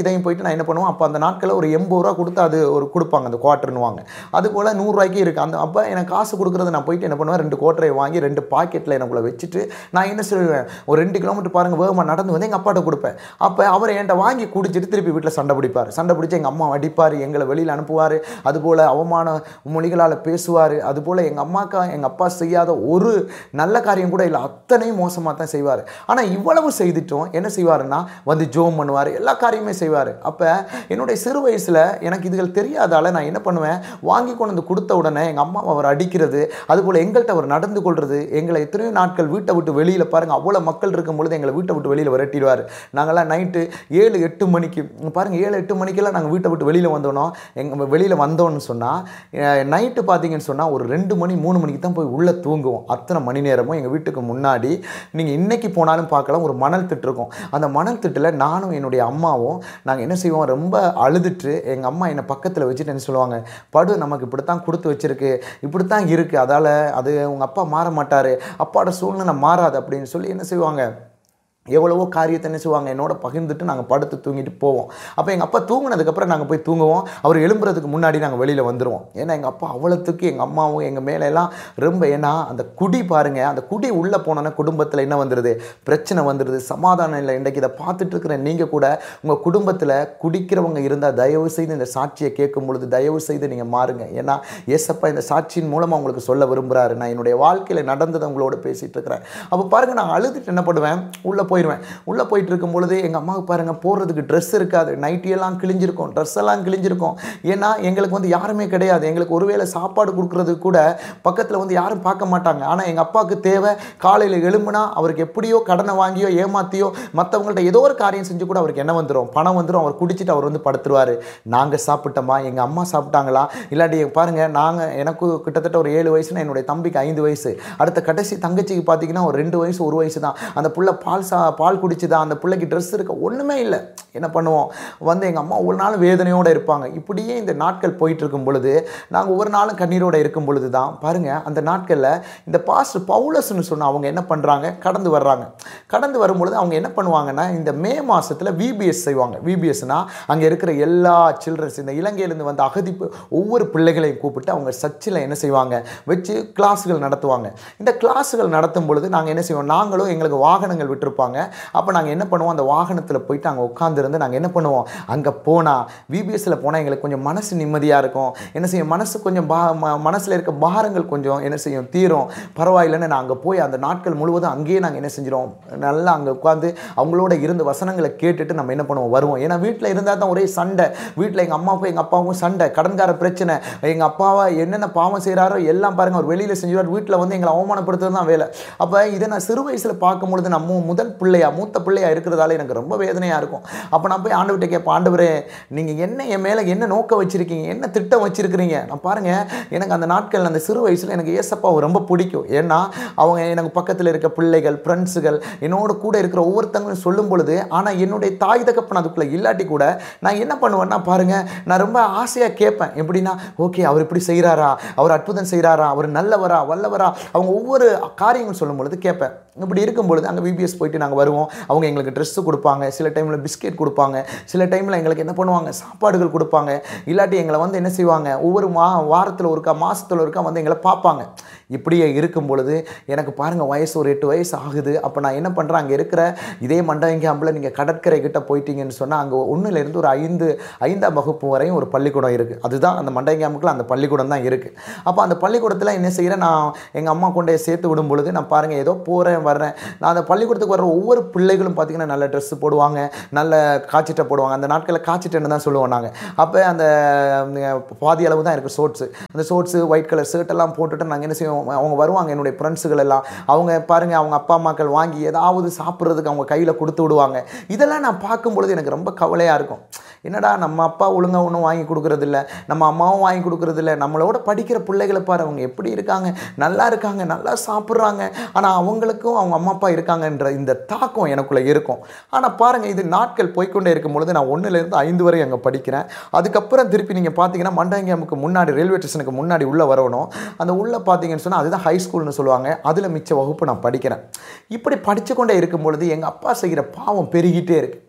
இதையும் போயிட்டு நான் என்ன பண்ணுவேன் அப்போ அந்த நாட்களில் ஒரு எண்பது ரூபா கொடுத்து அது ஒரு கொடுப்பாங்க அந்த குவார்ட்டர்னுவாங்க அது போல் நூறுரூவாய்க்கு இருக்குது அந்த அப்போ எனக்கு காசு கொடுக்குறது நான் போயிட்டு என்ன பண்ணுவேன் ரெண்டு கோட்டரை வாங்கி ரெண்டு பாக்கெட்டில் எனக்குள்ள வச்சுட்டு நான் என்ன சொல்லுவேன் ஒரு ரெண்டு கிலோமீட்டர் பாருங்கள் வேகமாக நடந்து வந்து எங்கள் அப்பாட்ட கொடுப்பேன் அப்போ அவர் என்கிட்ட வாங்கி குடிச்சிட்டு திருப்பி வீட்டில் சண்டை பிடிப்பார் சண்டை பிடிச்சி எங்கள் அம்மா அடிப்பார் எங்களை வெளியில் அனுப்புவார் அதுபோல் அவமான மொழிகளால் பேசுவார் அதுபோல் எங்கள் அம்மாக்கா எங்கள் அப்பா செய்யாத ஒரு நல்ல காரியம் கூட இல்லை அத்தனையும் மோசமாக தான் செய்வார் ஆனால் இவ்வளவு செய்துட்டும் என்ன செய்வாருன்னா வந்து ஜோம் பண்ணுவார் எல்லா காரியமே செய்வார் அப்போ என்னுடைய சிறு வயசில் எனக்கு இதுகள் தெரியாதால நான் என்ன பண்ணுவேன் வாங்கி கொண்டு வந்து கொடுத்த உடனே எங்கள் அம்மா அவர் அடிக்கிறது அதுபோல் எங்கள்கிட்ட அவர் நடந்து கொள்வது எங்களை எத்தனையோ நாட்கள் வீட்டை விட்டு வெளியில் பாருங்கள் அவ்வளோ மக்கள் இருக்கும் பொழுது எங்களை வீட்டை விட்டு வெளியில் விரட்டிடுவார் நாங்கள்லாம் நைட்டு ஏழு எட்டு மணிக்கு பாருங்கள் ஏழு எட்டு மணிக்கெல்லாம் நாங்கள் வீட்டை விட்டு வெளியில் வந்தோனோ எங்கள் வெளியில் வந்தோன்னு சொன்னால் நைட்டு பார்த்தீங்கன்னு சொன்னால் ஒரு ரெண்டு மணி மூணு மணிக்கு தான் போய் உள்ளே தூங்குவோம் அத்தனை மணி நேரமும் எங்கள் வீட்டுக்கு முன்னாடி நீங்கள் இன்னைக்கு போனாலும் பார்க்கலாம் ஒரு மணல் திட்டு இருக்கும் அந்த மணல் திட்டில் நானும் என்னுடைய அம்மாவும் நாங்கள் என்ன செய்வோம் ரொம்ப அழுதுட்டு எங்கள் அம்மா என்னை பக்கத்தில் வச்சுட்டு என்ன சொல்லுவாங்க படு நமக்கு இப்படித்தான் கொடுத்து வச்சிருக்கு இப்படித்தான் இருக்குது அதால் அது உங்கள் அப்பா மாற மாட்டார் அப்பாவோட சூழ்நிலை மாறாது அப்படின்னு சொல்லி என்ன செய்வாங்க எவ்வளவோ காரியத்தை என்ன செய்வாங்க என்னோட பகிர்ந்துட்டு நாங்கள் படுத்து தூங்கிட்டு போவோம் அப்போ எங்கள் அப்பா தூங்கினதுக்கப்புறம் நாங்கள் போய் தூங்குவோம் அவர் எழும்புறதுக்கு முன்னாடி நாங்கள் வெளியில் வந்துடுவோம் ஏன்னா எங்கள் அப்பா அவ்வளோத்துக்கு எங்கள் அம்மாவும் எங்கள் மேலே எல்லாம் ரொம்ப ஏன்னா அந்த குடி பாருங்க அந்த குடி உள்ளே போனோன்னே குடும்பத்தில் என்ன வந்துடுது பிரச்சனை வந்துடுது சமாதானம் இல்லை இன்றைக்கு இதை பார்த்துட்டு இருக்கிற நீங்கள் கூட உங்கள் குடும்பத்தில் குடிக்கிறவங்க இருந்தால் தயவு செய்து இந்த சாட்சியை கேட்கும் பொழுது தயவு செய்து நீங்கள் மாறுங்க ஏன்னா ஏசப்பா இந்த சாட்சியின் மூலமாக உங்களுக்கு சொல்ல விரும்புகிறாரு நான் என்னுடைய வாழ்க்கையில் நடந்ததை உங்களோட பேசிகிட்டு இருக்கிறேன் அப்போ பாருங்கள் நான் அழுதுட்டு என்ன பண்ணுவேன் உள்ளே போயிடுவேன் உள்ளே போயிட்டு இருக்கும் பொழுது எங்கள் அம்மாவுக்கு பாருங்கள் போடுறதுக்கு ட்ரெஸ் இருக்காது நைட்டி எல்லாம் கிழிஞ்சிருக்கும் ட்ரெஸ் எல்லாம் கிழிஞ்சிருக்கும் ஏன்னா எங்களுக்கு வந்து யாருமே கிடையாது எங்களுக்கு ஒருவேளை சாப்பாடு கொடுக்குறதுக்கு கூட பக்கத்தில் வந்து யாரும் பார்க்க மாட்டாங்க ஆனால் எங்கள் அப்பாவுக்கு தேவை காலையில் எழும்புனா அவருக்கு எப்படியோ கடனை வாங்கியோ ஏமாத்தியோ மற்றவங்கள்ட்ட ஏதோ ஒரு காரியம் செஞ்சு கூட அவருக்கு என்ன வந்துடும் பணம் வந்துடும் அவர் குடிச்சிட்டு அவர் வந்து படுத்துருவார் நாங்கள் சாப்பிட்டோமா எங்கள் அம்மா சாப்பிட்டாங்களா இல்லாட்டி பாருங்கள் நாங்கள் எனக்கு கிட்டத்தட்ட ஒரு ஏழு வயசுனா என்னுடைய தம்பிக்கு ஐந்து வயசு அடுத்த கடைசி தங்கச்சிக்கு பார்த்தீங்கன்னா ஒரு ரெண்டு வயசு ஒரு வயசு தான் அந்த புள்ள பால் சா பால் குடிச்சுதான் அந்த பிள்ளைக்கு ட்ரெஸ் இருக்க ஒன்றுமே இல்லை என்ன பண்ணுவோம் வந்து எங்கள் அம்மா ஒரு நாள் வேதனையோடு இருப்பாங்க இப்படியே இந்த நாட்கள் போயிட்டு இருக்கும் பொழுது நாங்கள் ஒவ்வொரு நாளும் கண்ணீரோடு இருக்கும் பொழுது தான் பாருங்கள் அந்த நாட்களில் இந்த பாஸ்டர் பவுலஸ்னு சொன்ன அவங்க என்ன பண்ணுறாங்க கடந்து வர்றாங்க கடந்து வரும்பொழுது அவங்க என்ன பண்ணுவாங்கன்னா இந்த மே மாதத்தில் விபிஎஸ் செய்வாங்க விபிஎஸ்னா அங்கே இருக்கிற எல்லா சில்ட்ரன்ஸ் இந்த இலங்கையிலேருந்து வந்த அகதிப்பு ஒவ்வொரு பிள்ளைகளையும் கூப்பிட்டு அவங்க சர்ச்சில் என்ன செய்வாங்க வச்சு கிளாஸுகள் நடத்துவாங்க இந்த கிளாஸுகள் நடத்தும் பொழுது நாங்கள் என்ன செய்வோம் நாங்களும் எங்களுக்கு வாகனங்கள் விட்டுருப்பாங்க அப்போ நாங்கள் என்ன பண்ணுவோம் அந்த வாகனத்தில் போயிட்டு அங்கே உட்காந்துருந்து நாங்கள் என்ன பண்ணுவோம் அங்கே போனால் விபிஎஸ்சில் போனால் எங்களுக்கு கொஞ்சம் மனசு நிம்மதியாக இருக்கும் என்ன செய்யும் மனசு கொஞ்சம் பா மனசில் இருக்க பாரங்கள் கொஞ்சம் என்ன செய்யும் தீரும் பரவாயில்லைன்னு நான் அங்கே போய் அந்த நாட்கள் முழுவதும் அங்கேயே நாங்கள் என்ன செஞ்சிடும் நல்லா அங்கே உட்காந்து அவங்களோட இருந்து வசனங்களை கேட்டுட்டு நம்ம என்ன பண்ணுவோம் வருவோம் ஏன்னா வீட்டில் இருந்தால் தான் ஒரே சண்டை வீட்டில் எங்கள் அம்மாவுக்கும் எங்கள் அப்பாவுக்கும் சண்டை கடன்கார பிரச்சனை எங்கள் அப்பாவை என்னென்ன பாவம் செய்கிறாரோ எல்லாம் பாருங்கள் அவர் வெளியில் செஞ்சுருவார் வீட்டில் வந்து எங்களை அவமானப்படுத்துறது தான் வேலை அப்போ இதை நான் சிறு வயசில் பார்க்கும் பொழுது நம்ம முதல் பிள்ளையா மூத்த பிள்ளையா இருக்கிறதால எனக்கு ரொம்ப வேதனையாக இருக்கும் அப்போ நான் போய் ஆண்டவர்கிட்ட கேட்பேன் ஆண்டவரே நீங்கள் என்ன என் மேலே என்ன நோக்கம் வச்சுருக்கீங்க என்ன திட்டம் வச்சுருக்கிறீங்க நான் பாருங்கள் எனக்கு அந்த நாட்கள் அந்த சிறு வயசில் எனக்கு ஏசப்பாவை ரொம்ப பிடிக்கும் ஏன்னா அவங்க எனக்கு பக்கத்தில் இருக்க பிள்ளைகள் ஃப்ரெண்ட்ஸுகள் என்னோட கூட இருக்கிற ஒவ்வொருத்தங்களும் சொல்லும் பொழுது ஆனால் என்னுடைய தாய் தகப்பன் அதுக்குள்ளே இல்லாட்டி கூட நான் என்ன பண்ணுவேன்னா பாருங்கள் நான் ரொம்ப ஆசையாக கேட்பேன் எப்படின்னா ஓகே அவர் இப்படி செய்கிறாரா அவர் அற்புதம் செய்கிறாரா அவர் நல்லவரா வல்லவரா அவங்க ஒவ்வொரு காரியங்கள் சொல்லும் பொழுது கேட்பேன் இப்படி இருக்கும் பொழுது அங்கே விபிஎஸ் போயிட்டு நாங்கள் வருவோம் அவங்க எங்களுக்கு ட்ரெஸ்ஸு கொடுப்பாங்க சில டைமில் பிஸ்கெட் கொடுப்பாங்க சில டைமில் எங்களுக்கு என்ன பண்ணுவாங்க சாப்பாடுகள் கொடுப்பாங்க இல்லாட்டி எங்களை வந்து என்ன செய்வாங்க ஒவ்வொரு மா வாரத்தில் ஒருக்கா மாதத்தில் ஒருக்கா வந்து எங்களை பார்ப்பாங்க இப்படியே இருக்கும் பொழுது எனக்கு பாருங்கள் வயசு ஒரு எட்டு வயசு ஆகுது அப்போ நான் என்ன பண்ணுறேன் அங்கே இருக்கிற இதே மண்டபம் கேம்பில் நீங்கள் கடற்கரை கிட்ட போயிட்டீங்கன்னு சொன்னால் அங்கே ஒன்றுலேருந்து ஒரு ஐந்து ஐந்தாம் வகுப்பு வரையும் ஒரு பள்ளிக்கூடம் இருக்குது அதுதான் அந்த மண்டபம் கேம்புக்குள்ள அந்த பள்ளிக்கூடம் தான் இருக்குது அப்போ அந்த பள்ளிக்கூடத்தில் என்ன செய்கிறேன் நான் எங்கள் அம்மா கொண்டு போய் சேர்த்து விடும் பொழுது நான் பாருங்கள் ஏதோ போகிறேன் வர்றேன் நான் அந்த பள்ளிக்கூடத்துக்கு வர்ற ஒவ்வொரு பிள்ளைகளும் பார்த்தீங்கன்னா நல்ல ட்ரெஸ்ஸு போடுவாங்க நல்ல காய்ச்சிட்டை போடுவாங்க அந்த நாட்களில் காய்ச்சிட்டேன்னு தான் சொல்லுவோம் நாங்கள் அப்போ அந்த உம், பாதி அளவு தான் இருக்குது ஷோட்ஸு அந்த ஷோட்ஸு ஒயிட் கலர் ஷர்ட் எல்லாம் போட்டுட்டு நாங்கள் என்ன செய்வோம் அவங்க வருவாங்க என்னுடைய ஃப்ரெண்ட்ஸுகள் எல்லாம் அவங்க பாருங்கள் அவங்க அப்பா அம்மாக்கள் வாங்கி ஏதாவது சாப்பிட்றதுக்கு அவங்க கையில் கொடுத்து விடுவாங்க இதெல்லாம் நான் பார்க்கும் பொழுது எனக்கு ரொம்ப கவலையாக இருக்கும் என்னடா நம்ம அப்பா ஒழுங்கா ஒன்றும் வாங்கி கொடுக்குறதில்ல நம்ம அம்மாவும் வாங்கி கொடுக்குறதில்ல நம்மளோட படிக்கிற பிள்ளைகளை பாரு அவங்க எப்படி இருக்காங்க நல்லா இருக்காங்க நல்லா சாப்பிட்றாங்க ஆனால் அவங்களுக்கும் அவங்க அம்மா அப்பா இருக்காங்கன்ற இந்த தாக்கம் எனக்குள்ளே இருக்கும் ஆனால் பாருங்கள் இது நாட்கள் போய்க்கொண்டே இருக்கும் பொழுது நான் ஒன்றுலேருந்து ஐந்து வரை அங்கே படிக்கிறேன் அதுக்கப்புறம் திருப்பி நீங்கள் பார்த்தீங்கன்னா மண்டாங்கியாமுக்கு முன்னாடி ரயில்வே ஸ்டேஷனுக்கு முன்னாடி உள்ளே வரணும் அந்த உள்ளே பார்த்தீங்கன்னு சொன்னால் அதுதான் ஹை ஸ்கூல்னு சொல்லுவாங்க அதில் மிச்ச வகுப்பு நான் படிக்கிறேன் இப்படி படித்து கொண்டே இருக்கும் பொழுது எங்கள் அப்பா செய்கிற பாவம் பெருகிட்டே இருக்கு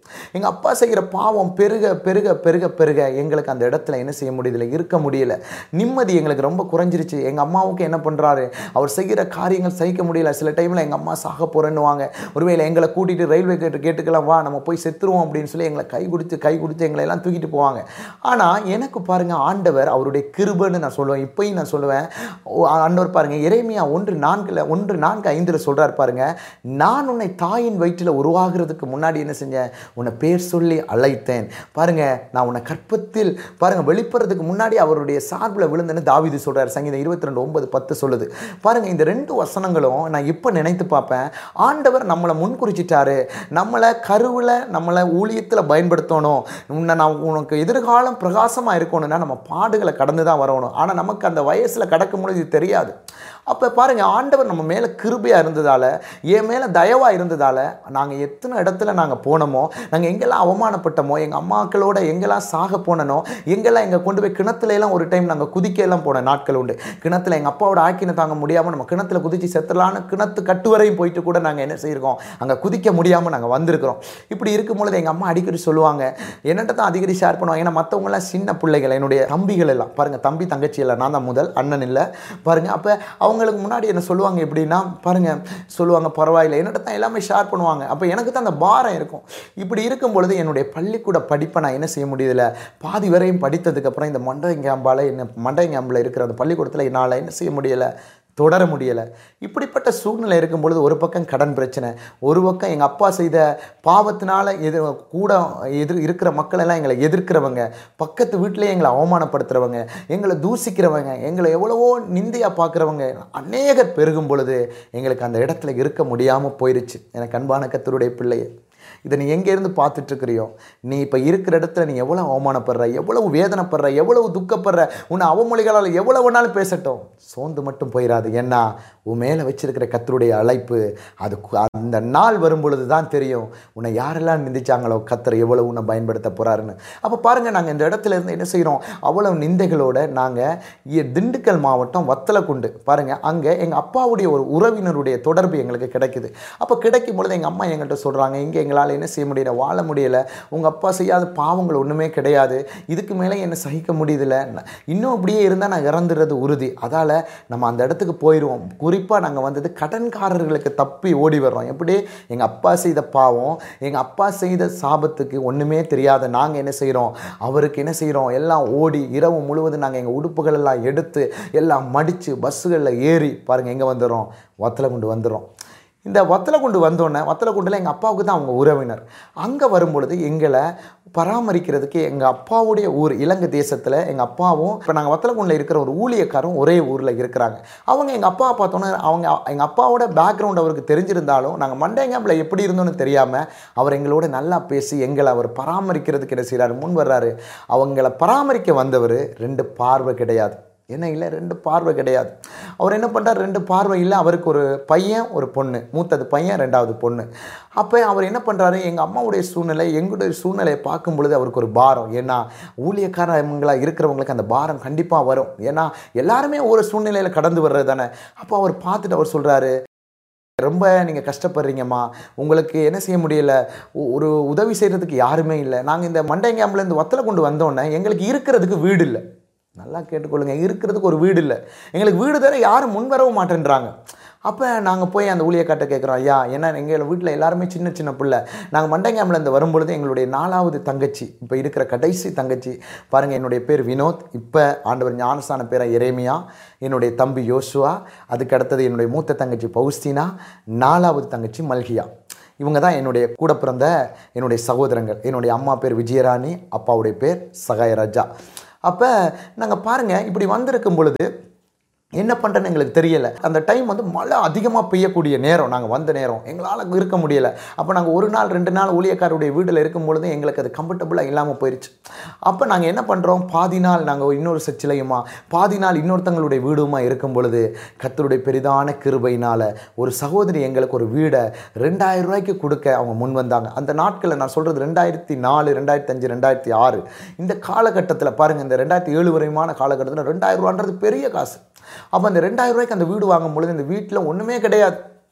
எங்கள் அப்பா செய்கிற பாவம் பெருக பெருக பெருக பெருக எங்களுக்கு அந்த இடத்துல என்ன செய்ய முடியல இருக்க முடியல நிம்மதி எங்களுக்கு ரொம்ப குறைஞ்சிருச்சு எங்கள் அம்மாவுக்கு என்ன பண்ணுறாரு அவர் செய்கிற காரியங்கள் சகிக்க முடியல சில டைமில் எங்கள் அம்மா சாக போகிறேன்னுவாங்க ஒருவேளை எங்களை கூட்டிகிட்டு ரயில்வே கேட்டு கேட்டுக்கலாம் வா நம்ம போய் செத்துருவோம் அப்படின்னு சொல்லி எங்களை கை கொடுத்து கை கொடுத்து எங்களை எல்லாம் தூக்கிட்டு போவாங்க ஆனால் எனக்கு பாருங்கள் ஆண்டவர் அவருடைய கிருபன்னு நான் சொல்லுவேன் இப்பயும் நான் சொல்லுவேன் ஓ, ஆண்டவர் பாருங்கள் இறைமையா ஒன்று நான்கில் ஒன்று நான்கு ஐந்தில் சொல்கிறார் பாருங்க நான் உன்னை தாயின் வயிற்றில் உருவாகிறதுக்கு முன்னாடி என்ன செஞ்சேன் உன்னை பேர் சொல்லி அழைத்தேன் பாருங்க நான் உன்னை கற்பத்தில் பாருங்க வெளிப்படுறதுக்கு முன்னாடி அவருடைய சார்பில் விழுந்தேன்னு தாவீது சொல்றார் சங்கீதம் இருபத்தி ரெண்டு ஒன்பது பத்து சொல்லுது பாருங்க இந்த ரெண்டு வசனங்களும் நான் இப்போ நினைத்து பார்ப்பேன் ஆண்டவர் நம்மளை முன்குறிச்சிட்டாரு நம்மளை கருவில் நம்மளை ஊழியத்தில் பயன்படுத்தணும் உன்னை நான் உனக்கு எதிர்காலம் பிரகாசமாக இருக்கணும்னா நம்ம பாடுகளை கடந்து தான் வரணும் ஆனால் நமக்கு அந்த வயசில் கடக்கும் பொழுது இது தெரியாது அப்போ பாருங்க ஆண்டவர் நம்ம மேலே கிருபையாக இருந்ததால் என் மேலே தயவாக இருந்ததால் நாங்கள் எத்தனை இடத்துல நாங்கள் போனோமோ நாங்கள் எங்கெல்லாம் அவமானப்பட்டோமோ எங்கள் அம்மாக்களோட எங்கெல்லாம் சாக போனனோ எங்கெல்லாம் எங்கள் கொண்டு போய் கிணத்துல எல்லாம் ஒரு டைம் நாங்கள் குதிக்க எல்லாம் போன நாட்கள் உண்டு கிணத்துல எங்கள் அப்பாவோட ஆக்கினை தாங்க முடியாமல் நம்ம கிணத்துல குதிச்சு செத்துலான்னு கிணத்து கட்டு வரையும் போயிட்டு கூட நாங்கள் என்ன செய்யிருக்கோம் அங்கே குதிக்க முடியாமல் நாங்கள் வந்திருக்கிறோம் இப்படி இருக்கும் பொழுது எங்கள் அம்மா அடிக்கடி சொல்லுவாங்க என்னட்ட தான் அடிக்கடி ஷேர் பண்ணுவாங்க ஏன்னா மற்றவங்களாம் சின்ன பிள்ளைகள் என்னுடைய தம்பிகள் எல்லாம் பாருங்கள் தம்பி தங்கச்சி இல்லை நான் தான் முதல் அண்ணன் இல்லை பாருங்கள் அப்போ அவங்களுக்கு முன்னாடி என்ன சொல்லுவாங்க எப்படின்னா பாருங்கள் சொல்லுவாங்க பரவாயில்லை என்னட்ட தான் எல்லாமே ஷேர் பண்ணுவாங்க அப்போ எனக்கு தான் அந்த பாரம் இருக்கும் இப்படி இருக்கும் பொழுது என்னுடைய பள்ளிக்கூட படிப்பை நான் என்ன செய்ய முடியல பாதி வரையும் படித்ததுக்கப்புறம் இந்த மண்டை கேம்பால் என்ன மண்டை கேம்பில் இருக்கிற அந்த பள்ளிக்கூடத்தில் என்னால் என்ன செய்ய முடியலை தொடர முடியலை இப்படிப்பட்ட சூழ்நிலை இருக்கும் பொழுது ஒரு பக்கம் கடன் பிரச்சனை ஒரு பக்கம் எங்கள் அப்பா செய்த பாவத்தினால எதிர் கூட எதிர் இருக்கிற மக்கள் எல்லாம் எங்களை எதிர்க்கிறவங்க பக்கத்து வீட்டிலேயே எங்களை அவமானப்படுத்துகிறவங்க எங்களை தூசிக்கிறவங்க எங்களை எவ்வளவோ நிந்தையாக பார்க்குறவங்க அநேகர் பெருகும் பொழுது எங்களுக்கு அந்த இடத்துல இருக்க முடியாமல் போயிருச்சு எனக்கு அன்பான கத்தருடைய பிள்ளையை இதை நீ எங்கேருந்து பார்த்துட்டு இருக்கிறியோ நீ இப்போ இருக்கிற இடத்துல நீ எவ்வளோ அவமானப்படுற எவ்வளவு வேதனைப்படுற எவ்வளவு துக்கப்படுற உன்னை அவமொழிகளால் எவ்வளவு வேணாலும் பேசட்டும் சோர்ந்து மட்டும் போயிடாது ஏன்னா உன் மேலே வச்சிருக்கிற கத்தருடைய அழைப்பு அது கு- அந்த நாள் வரும் பொழுது தான் தெரியும் உன்னை யாரெல்லாம் நிந்திச்சாங்களோ கத்தர் எவ்வளவு உன்னை பயன்படுத்த போகிறாருன்னு அப்போ பாருங்கள் நாங்கள் இந்த இடத்துல இருந்து என்ன செய்கிறோம் அவ்வளவு நிந்தைகளோட நாங்கள் திண்டுக்கல் மாவட்டம் வத்தலக்குண்டு பாருங்கள் அங்கே எங்கள் அப்பாவுடைய ஒரு உறவினருடைய தொடர்பு எங்களுக்கு கிடைக்குது அப்போ கிடைக்கும் பொழுது எங்கள் அம்மா எங்கள்கிட்ட சொல்கிறாங்க இங்கே எங்களால் என்ன செய்ய முடியல வாழ முடியல உங்கள் அப்பா செய்யாத பாவங்கள் ஒன்றுமே கிடையாது இதுக்கு மேலே என்ன சகிக்க முடியுதில்ல ந- இன்னும் அப்படியே இருந்தால் நான் இறந்துடுறது உறுதி அதால் நம்ம அந்த இடத்துக்கு போயிடுவோம் குறிப்பாக நாங்கள் வந்தது கடன்காரர்களுக்கு தப்பி ஓடி வர்றோம் எப்படி எங்கள் அப்பா செய்த பாவம் எங்கள் அப்பா செய்த சாபத்துக்கு ஒன்றுமே தெரியாத நாங்கள் என்ன செய்கிறோம் அவருக்கு என்ன செய்கிறோம் எல்லாம் ஓடி இரவு முழுவதும் நாங்கள் எங்கள் உடுப்புகள் எல்லாம் எடுத்து எல்லாம் மடித்து பஸ்ஸுகளில் ஏறி பாருங்கள் எங்கே வந்துடுறோம் வத்தலை கொண்டு வந்துடுறோம் இந்த வத்தலக்குண்டு வந்தோடனே வத்தலக்குண்டில் எங்கள் அப்பாவுக்கு தான் அவங்க உறவினர் அங்கே வரும்பொழுது எங்களை பராமரிக்கிறதுக்கு எங்கள் அப்பாவுடைய ஊர் இலங்கை தேசத்தில் எங்கள் அப்பாவும் இப்போ நாங்கள் வத்தலக்குண்டில் இருக்கிற ஒரு ஊழியக்காரும் ஒரே ஊரில் இருக்கிறாங்க அவங்க எங்கள் அப்பாவை பார்த்தோன்னே அவங்க எங்கள் அப்பாவோட பேக்ரவுண்ட் அவருக்கு தெரிஞ்சிருந்தாலும் நாங்கள் மண்டையங்காம்பில் எப்படி இருந்தோன்னு தெரியாமல் அவர் எங்களோட நல்லா பேசி எங்களை அவர் பராமரிக்கிறதுக்கு என்ன செய்கிறாரு முன் வர்றாரு அவங்கள பராமரிக்க வந்தவர் ரெண்டு பார்வை கிடையாது என்ன இல்லை ரெண்டு பார்வை கிடையாது அவர் என்ன பண்ணுறார் ரெண்டு பார்வை இல்லை அவருக்கு ஒரு பையன் ஒரு பொண்ணு மூத்தது பையன் ரெண்டாவது பொண்ணு அப்போ அவர் என்ன பண்ணுறாரு எங்கள் அம்மாவுடைய சூழ்நிலை எங்களுடைய சூழ்நிலையை பார்க்கும் பொழுது அவருக்கு ஒரு பாரம் ஏன்னா ஊழியக்காரங்களாக இருக்கிறவங்களுக்கு அந்த பாரம் கண்டிப்பாக வரும் ஏன்னா எல்லாருமே ஒரு சூழ்நிலையில் கடந்து வர்றது தானே அப்போ அவர் பார்த்துட்டு அவர் சொல்கிறாரு ரொம்ப நீங்கள் கஷ்டப்படுறீங்கம்மா உங்களுக்கு என்ன செய்ய முடியல ஒ- ஒரு உதவி செய்கிறதுக்கு யாருமே இல்லை நாங்கள் இந்த மண்டைங்காம்லேருந்து வத்தலை கொண்டு வந்தோடனே எங்களுக்கு இருக்கிறதுக்கு வீடு இல்லை நல்லா கேட்டுக்கொள்ளுங்க இருக்கிறதுக்கு ஒரு வீடு இல்லை எங்களுக்கு வீடு தர யாரும் முன் வரவும் மாட்டேன்றாங்க அப்போ நாங்கள் போய் அந்த ஊழியக்காட்ட கேட்குறோம் ஐயா ஏன்னா எங்கள் வீட்டில் எல்லாருமே சின்ன சின்ன பிள்ளை நாங்கள் மண்டைங்காமிலேருந்து வரும்பொழுது எங்களுடைய நாலாவது தங்கச்சி இப்போ இருக்கிற கடைசி தங்கச்சி பாருங்கள் என்னுடைய பேர் வினோத் இப்போ ஆண்டவர் ஞானஸ்தான பேரை எரேமியா என்னுடைய தம்பி யோசுவா அதுக்கு அடுத்தது என்னுடைய மூத்த தங்கச்சி பௌஸ்தீனா நாலாவது தங்கச்சி மல்கியா இவங்க தான் என்னுடைய கூட பிறந்த என்னுடைய சகோதரங்கள் என்னுடைய அம்மா பேர் விஜயராணி அப்பாவுடைய பேர் சகாயராஜா அப்போ நாங்கள் பாருங்கள் இப்படி வந்திருக்கும் பொழுது என்ன பண்ணுறேன்னு எங்களுக்கு தெரியலை அந்த டைம் வந்து மழை அதிகமாக பெய்யக்கூடிய நேரம் நாங்கள் வந்த நேரம் எங்களால் இருக்க முடியலை அப்போ நாங்கள் ஒரு நாள் ரெண்டு நாள் ஊழியக்காரருடைய வீட்டில் இருக்கும் பொழுது எங்களுக்கு அது கம்ஃபர்டபுளாக இல்லாமல் போயிடுச்சு அப்போ நாங்கள் என்ன பண்ணுறோம் பாதி நாள் நாங்கள் இன்னொரு சச்சிலையுமா பாதி நாள் இன்னொருத்தங்களுடைய வீடுமா இருக்கும் பொழுது கத்தருடைய பெரிதான கிருபையினால் ஒரு சகோதரி எங்களுக்கு ஒரு வீடை ரெண்டாயிரம் ரூபாய்க்கு கொடுக்க அவங்க முன் வந்தாங்க அந்த நாட்களில் நான் சொல்கிறது ரெண்டாயிரத்தி நாலு ரெண்டாயிரத்தி அஞ்சு ரெண்டாயிரத்தி ஆறு இந்த காலகட்டத்தில் பாருங்கள் இந்த ரெண்டாயிரத்தி ஏழு வரையுமான காலகட்டத்தில் ரெண்டாயிரம் ரூபான்றது பெரிய காசு அப்போ அந்த ரெண்டாயிரம் ரூபாய்க்கு அந்த வீடு வாங்கும் பொழுது இந்த வீட்டில் ஒன்றுமே கிடையாது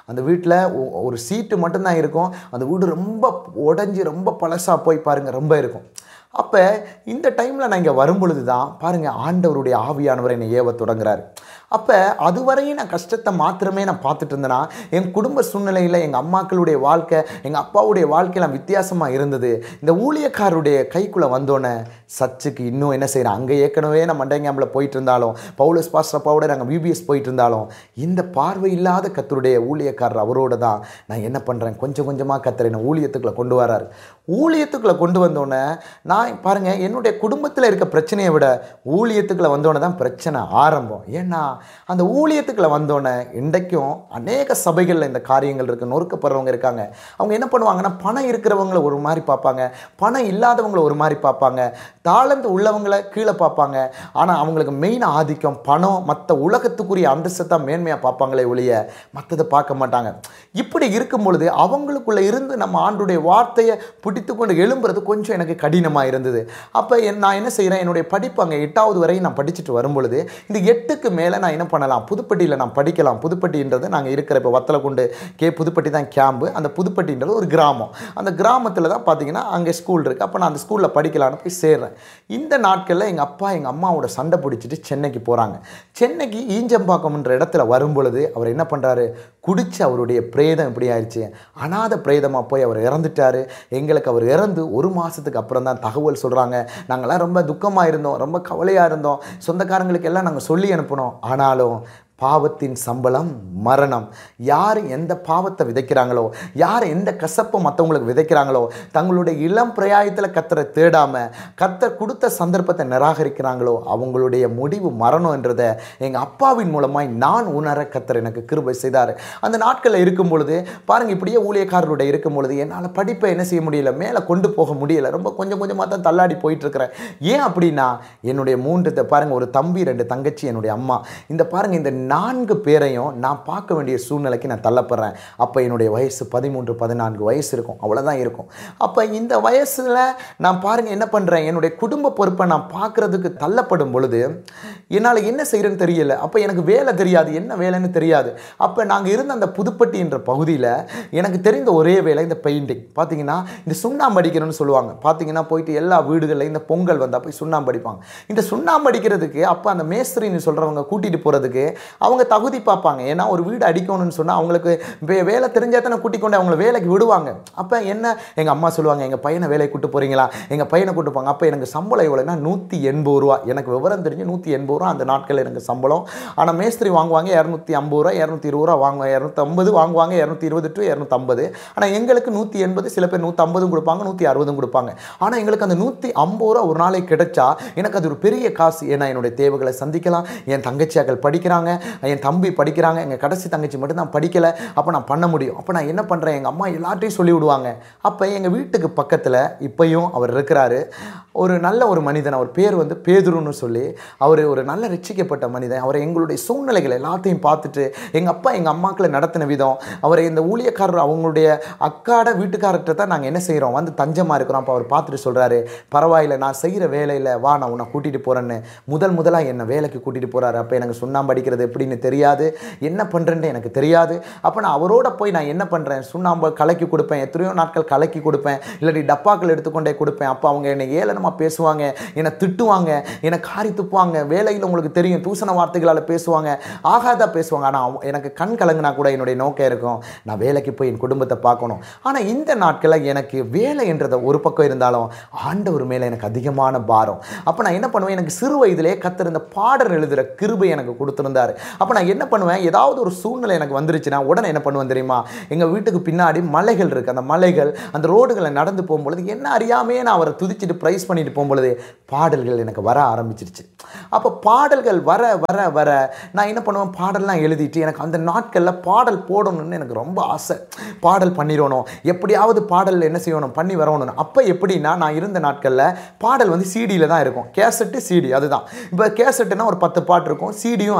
அந்த வீட்டில் ஒரு சீட்டு மட்டும்தான் இருக்கும் அந்த வீடு ரொம்ப உடஞ்சி ரொம்ப பழசாக போய் பாருங்கள் ரொம்ப இருக்கும் அப்போ இந்த டைமில் நான் இங்கே வரும்பொழுது தான் பாருங்கள் ஆண்டவருடைய ஆவியானவர் என்னை ஏவ தொடங்குறாரு அப்போ அதுவரையும் நான் கஷ்டத்தை மாத்திரமே நான் பார்த்துட்டு இருந்தேன்னா என் குடும்ப சூழ்நிலையில் எங்கள் அம்மாக்களுடைய வாழ்க்கை எங்கள் அப்பாவுடைய வாழ்க்கையெல்லாம் வித்தியாசமாக இருந்தது இந்த ஊழியக்காரருடைய கைக்குள்ளே வந்தோன்னே சர்ச்சுக்கு இன்னும் என்ன செய்கிறேன் அங்கே ஏற்கனவே நான் மண்டைங்காம்பில் போயிட்டு இருந்தாலும் பவுலஸ் பாஸ்டர் அப்பாவோட நாங்கள் விபிஎஸ் போயிட்டு இருந்தாலும் இந்த பார்வை இல்லாத கத்தருடைய ஊழியக்காரர் அவரோட தான் நான் என்ன பண்ணுறேன் கொஞ்சம் கொஞ்சமாக கத்தரை என்னை ஊழியத்துக்குள்ளே கொண்டு வராரு ஊழியத்துக்குள்ளே கொண்டு வந்தோடனே நான் பாருங்கள் என்னுடைய குடும்பத்தில் இருக்க பிரச்சனையை விட ஊழியத்துக்குள்ளே வந்தோடனே தான் பிரச்சனை ஆரம்பம் ஏன்னா அந்த ஊழியத்துக்குள்ளே வந்தோடனே இன்றைக்கும் அநேக சபைகளில் இந்த காரியங்கள் இருக்குது நொறுக்கப்படுறவங்க இருக்காங்க அவங்க என்ன பண்ணுவாங்கன்னா பணம் இருக்கிறவங்கள ஒரு மாதிரி பார்ப்பாங்க பணம் இல்லாதவங்கள ஒரு மாதிரி பார்ப்பாங்க தாளந்து உள்ளவங்களை கீழே பார்ப்பாங்க ஆனால் அவங்களுக்கு மெயின் ஆதிக்கம் பணம் மற்ற உலகத்துக்குரிய அந்தஸ்தை தான் மேன்மையாக பார்ப்பாங்களே ஒழிய மற்றதை பார்க்க மாட்டாங்க இப்படி இருக்கும் பொழுது அவங்களுக்குள்ள இருந்து நம்ம ஆண்டுடைய வார்த்தையை பிடித்து கொண்டு எழும்புறது கொஞ்சம் எனக்கு கடினமாக இருந்தது அப்போ என் நான் என்ன செய்கிறேன் என்னுடைய படிப்பு அங்கே எட்டாவது வரையும் நான் படிச்சுட்டு வரும்பொழுது இந்த எட்டுக்கு மேலே நான் என்ன பண்ணலாம் புதுப்பட்டியில் நான் படிக்கலாம் புதுப்பட்டின்றது நாங்கள் இருக்கிற இப்போ வத்தலக்குண்டு கே புதுப்பட்டி தான் கேம்பு அந்த புதுப்பட்டின்றது ஒரு கிராமம் அந்த கிராமத்தில் தான் பார்த்தீங்கன்னா அங்கே ஸ்கூல் இருக்குது அப்போ நான் அந்த ஸ்கூலில் படிக்கலான்னு போய் சேர்றேன் இந்த நாட்களில் எங்கள் அப்பா எங்கள் அம்மாவோட சண்டை பிடிச்சிட்டு சென்னைக்கு போகிறாங்க சென்னைக்கு ஈஞ்சம்பாக்கம்ன்ற இடத்துல வரும்பொழுது அவர் என்ன பண்ணுறாரு குடிச்சு அவருடைய பிரேதம் எப்படி ஆயிடுச்சு அனாத பிரேதமாக போய் அவர் இறந்துட்டாரு எங்களுக்கு அவர் இறந்து ஒரு மாதத்துக்கு அப்புறம் தான் தகவல் சொல்கிறாங்க நாங்கள்லாம் ரொம்ப துக்கமாக இருந்தோம் ரொம்ப கவலையாக இருந்தோம் சொந்தக்காரங்களுக்கு எல்லாம் நாங்கள் சொல்லி அனுப்பினோம் ஆனாலும் பாவத்தின் சம்பளம் மரணம் யார் எந்த பாவத்தை விதைக்கிறாங்களோ யார் எந்த கசப்பை மற்றவங்களுக்கு விதைக்கிறாங்களோ தங்களுடைய இளம் பிரயாயத்தில் கத்தரை தேடாம கத்தர் கொடுத்த சந்தர்ப்பத்தை நிராகரிக்கிறாங்களோ அவங்களுடைய முடிவு மரணம்ன்றதை எங்கள் அப்பாவின் மூலமாய் நான் உணர கத்தர் எனக்கு கிருபை செய்தார் அந்த நாட்களில் இருக்கும் பொழுது பாருங்கள் இப்படியே ஊழியக்காரருடைய இருக்கும் பொழுது என்னால் படிப்பை என்ன செய்ய முடியல மேலே கொண்டு போக முடியல ரொம்ப கொஞ்சம் கொஞ்சமாக தான் தள்ளாடி போயிட்டு இருக்கிறேன் ஏன் அப்படின்னா என்னுடைய மூன்று பாருங்கள் ஒரு தம்பி ரெண்டு தங்கச்சி என்னுடைய அம்மா இந்த பாருங்கள் இந்த நான்கு பேரையும் நான் பார்க்க வேண்டிய சூழ்நிலைக்கு நான் தள்ளப்படுறேன் அப்போ என்னுடைய வயசு பதிமூன்று பதினான்கு வயசு இருக்கும் அவ்வளோதான் இருக்கும் அப்போ இந்த வயசில் நான் பாருங்கள் என்ன பண்ணுறேன் என்னுடைய குடும்ப பொறுப்பை நான் பார்க்குறதுக்கு தள்ளப்படும் பொழுது என்னால் என்ன செய்கிறேன்னு தெரியல அப்போ எனக்கு வேலை தெரியாது என்ன வேலைன்னு தெரியாது அப்போ நாங்கள் இருந்த அந்த புதுப்பட்டின்ற பகுதியில் எனக்கு தெரிந்த ஒரே வேலை இந்த பெயிண்டிங் பார்த்தீங்கன்னா இந்த சுண்ணாம்பு அடிக்கிறோன்னு சொல்லுவாங்க பார்த்தீங்கன்னா போயிட்டு எல்லா வீடுகளில் இந்த பொங்கல் வந்தால் போய் சுண்ணாம்பு அடிப்பாங்க இந்த சுண்ணாம்பு அடிக்கிறதுக்கு அப்போ அந்த மேஸ்திரின்னு சொல்கிறவங்க கூட்டிகிட்டு போகிறதுக்கு அவங்க தகுதி பார்ப்பாங்க ஏன்னா ஒரு வீடு அடிக்கணும்னு சொன்னால் அவங்களுக்கு வே- வேலை தெரிஞ்சா தானே கூட்டிக் கொண்டு அவங்கள வேலைக்கு விடுவாங்க அப்போ என்ன எங்கள் அம்மா சொல்லுவாங்க எங்கள் பையனை வேலைக்கு கூட்டு போகிறீங்களா எங்கள் பையனை கூட்டு போங்க அப்போ எனக்கு சம்பளம் எவ்வளோன்னா நூற்றி எண்பது ரூபா எனக்கு விவரம் தெரிஞ்சு நூற்றி எண்பது ரூபா அந்த நாட்களில் எனக்கு சம்பளம் ஆனால் மேஸ்திரி வாங்குவாங்க இரநூத்தி ஐம்பது ரூபா இரநூத்தி இருபது ரூபா வாங்குவாங்க இரநூத்தம்பது வாங்குவாங்க இரநூத்தி இருபது டு இரநூத்தம்பது ஆனால் எங்களுக்கு நூற்றி எண்பது சில பேர் நூற்றம்பதும் கொடுப்பாங்க நூற்றி அறுபதும் கொடுப்பாங்க ஆனால் எங்களுக்கு அந்த நூற்றி ஐம்பது ரூபா ஒரு நாளைக்கு கிடைச்சா எனக்கு அது ஒரு பெரிய காசு ஏன்னா என்னுடைய தேவைகளை சந்திக்கலாம் என் தங்கச்சியாக்கள் படிக்கிறாங்க என் தம்பி படிக்கிறாங்க எங்கள் கடைசி தங்கச்சி மட்டும் தான் படிக்கலை அப்போ நான் பண்ண முடியும் அப்போ நான் என்ன பண்ணுறேன் எங்கள் அம்மா எல்லார்ட்டையும் சொல்லி விடுவாங்க அப்போ எங்கள் வீட்டுக்கு பக்கத்தில் இப்பயும் அவர் இருக்கிறாரு ஒரு நல்ல ஒரு மனிதன் அவர் பேர் வந்து பேதுருன்னு சொல்லி அவர் ஒரு நல்ல ரட்சிக்கப்பட்ட மனிதன் அவர் எங்களுடைய சூழ்நிலைகள் எல்லாத்தையும் பார்த்துட்டு எங்கள் அப்பா எங்கள் அம்மாக்களை நடத்தின விதம் அவரை இந்த ஊழியக்காரர் அவங்களுடைய அக்காட வீட்டுக்காரர்கிட்ட தான் நாங்கள் என்ன செய்கிறோம் வந்து தஞ்சமாக இருக்கிறோம் அப்போ அவர் பார்த்துட்டு சொல்கிறாரு பரவாயில்ல நான் செய்கிற வேலையில் வா நான் உன்னை கூட்டிகிட்டு போகிறேன்னு முதல் முதலாக என்னை வேலைக்கு கூட்டிகிட்டு போகிறாரு அப்போ எனக்கு சுண்ணாம்பு அடிக்கிறது எப்படின்னு தெரியாது என்ன பண்ணுறேன்னு எனக்கு தெரியாது அப்போ நான் அவரோட போய் நான் என்ன பண்ணுறேன் சுண்ணாம்பு கலக்கி கொடுப்பேன் எத்தனையோ நாட்கள் கலக்கி கொடுப்பேன் இல்லாட்டி டப்பாக்கள் எடுத்துக்கொண்டே கொடுப்பேன் அப்போ அவங்க என்னை ஏளனமாக பேசுவாங்க என்னை திட்டுவாங்க என்னை காரி துப்புவாங்க வேலையில் உங்களுக்கு தெரியும் தூசண வார்த்தைகளால் பேசுவாங்க ஆகாதா பேசுவாங்க ஆனால் எனக்கு கண் கலங்கினா கூட என்னுடைய நோக்கம் இருக்கும் நான் வேலைக்கு போய் என் குடும்பத்தை பார்க்கணும் ஆனால் இந்த நாட்களில் எனக்கு வேலை என்றதை ஒரு பக்கம் இருந்தாலும் ஆண்டவர் மேலே எனக்கு அதிகமான பாரம் அப்போ நான் என்ன பண்ணுவேன் எனக்கு சிறு வயதிலே கத்தர் இந்த பாடல் எழுதுகிற கிருபை எனக்கு கொடுத்துருந்தாரு அப்போ நான் என்ன பண்ணுவேன் ஏதாவது ஒரு சூழ்நிலை எனக்கு வந்துருச்சுன்னா உடனே என்ன பண்ணுவேன் தெரியுமா எங்கள் வீட்டுக்கு பின்னாடி மலைகள் இருக்குது அந்த மலைகள் அந்த ரோடுகளை நடந்து போகும்பொழுது என்ன அறியாமையே நான் அவரை துதிச்சிட்டு ப்ரைஸ் பண்ணிட்டு போகும்பொழுது பாடல்கள் எனக்கு வர ஆரம்பிச்சிருச்சு அப்போ பாடல்கள் வர வர வர நான் என்ன பண்ணுவேன் பாடல்லாம் எழுதிட்டு எனக்கு அந்த நாட்களில் பாடல் போடணும்னு எனக்கு ரொம்ப ஆசை பாடல் பண்ணிடணும் எப்படியாவது பாடல் என்ன செய்யணும் பண்ணி வரணும் அப்போ எப்படின்னா நான் இருந்த நாட்களில் பாடல் வந்து சிடியில் தான் இருக்கும் கேசட்டு சிடி அதுதான் இப்போ கேசட்டுனா ஒரு பத்து பாட்டு இருக்கும் சிடியும் அதே தான்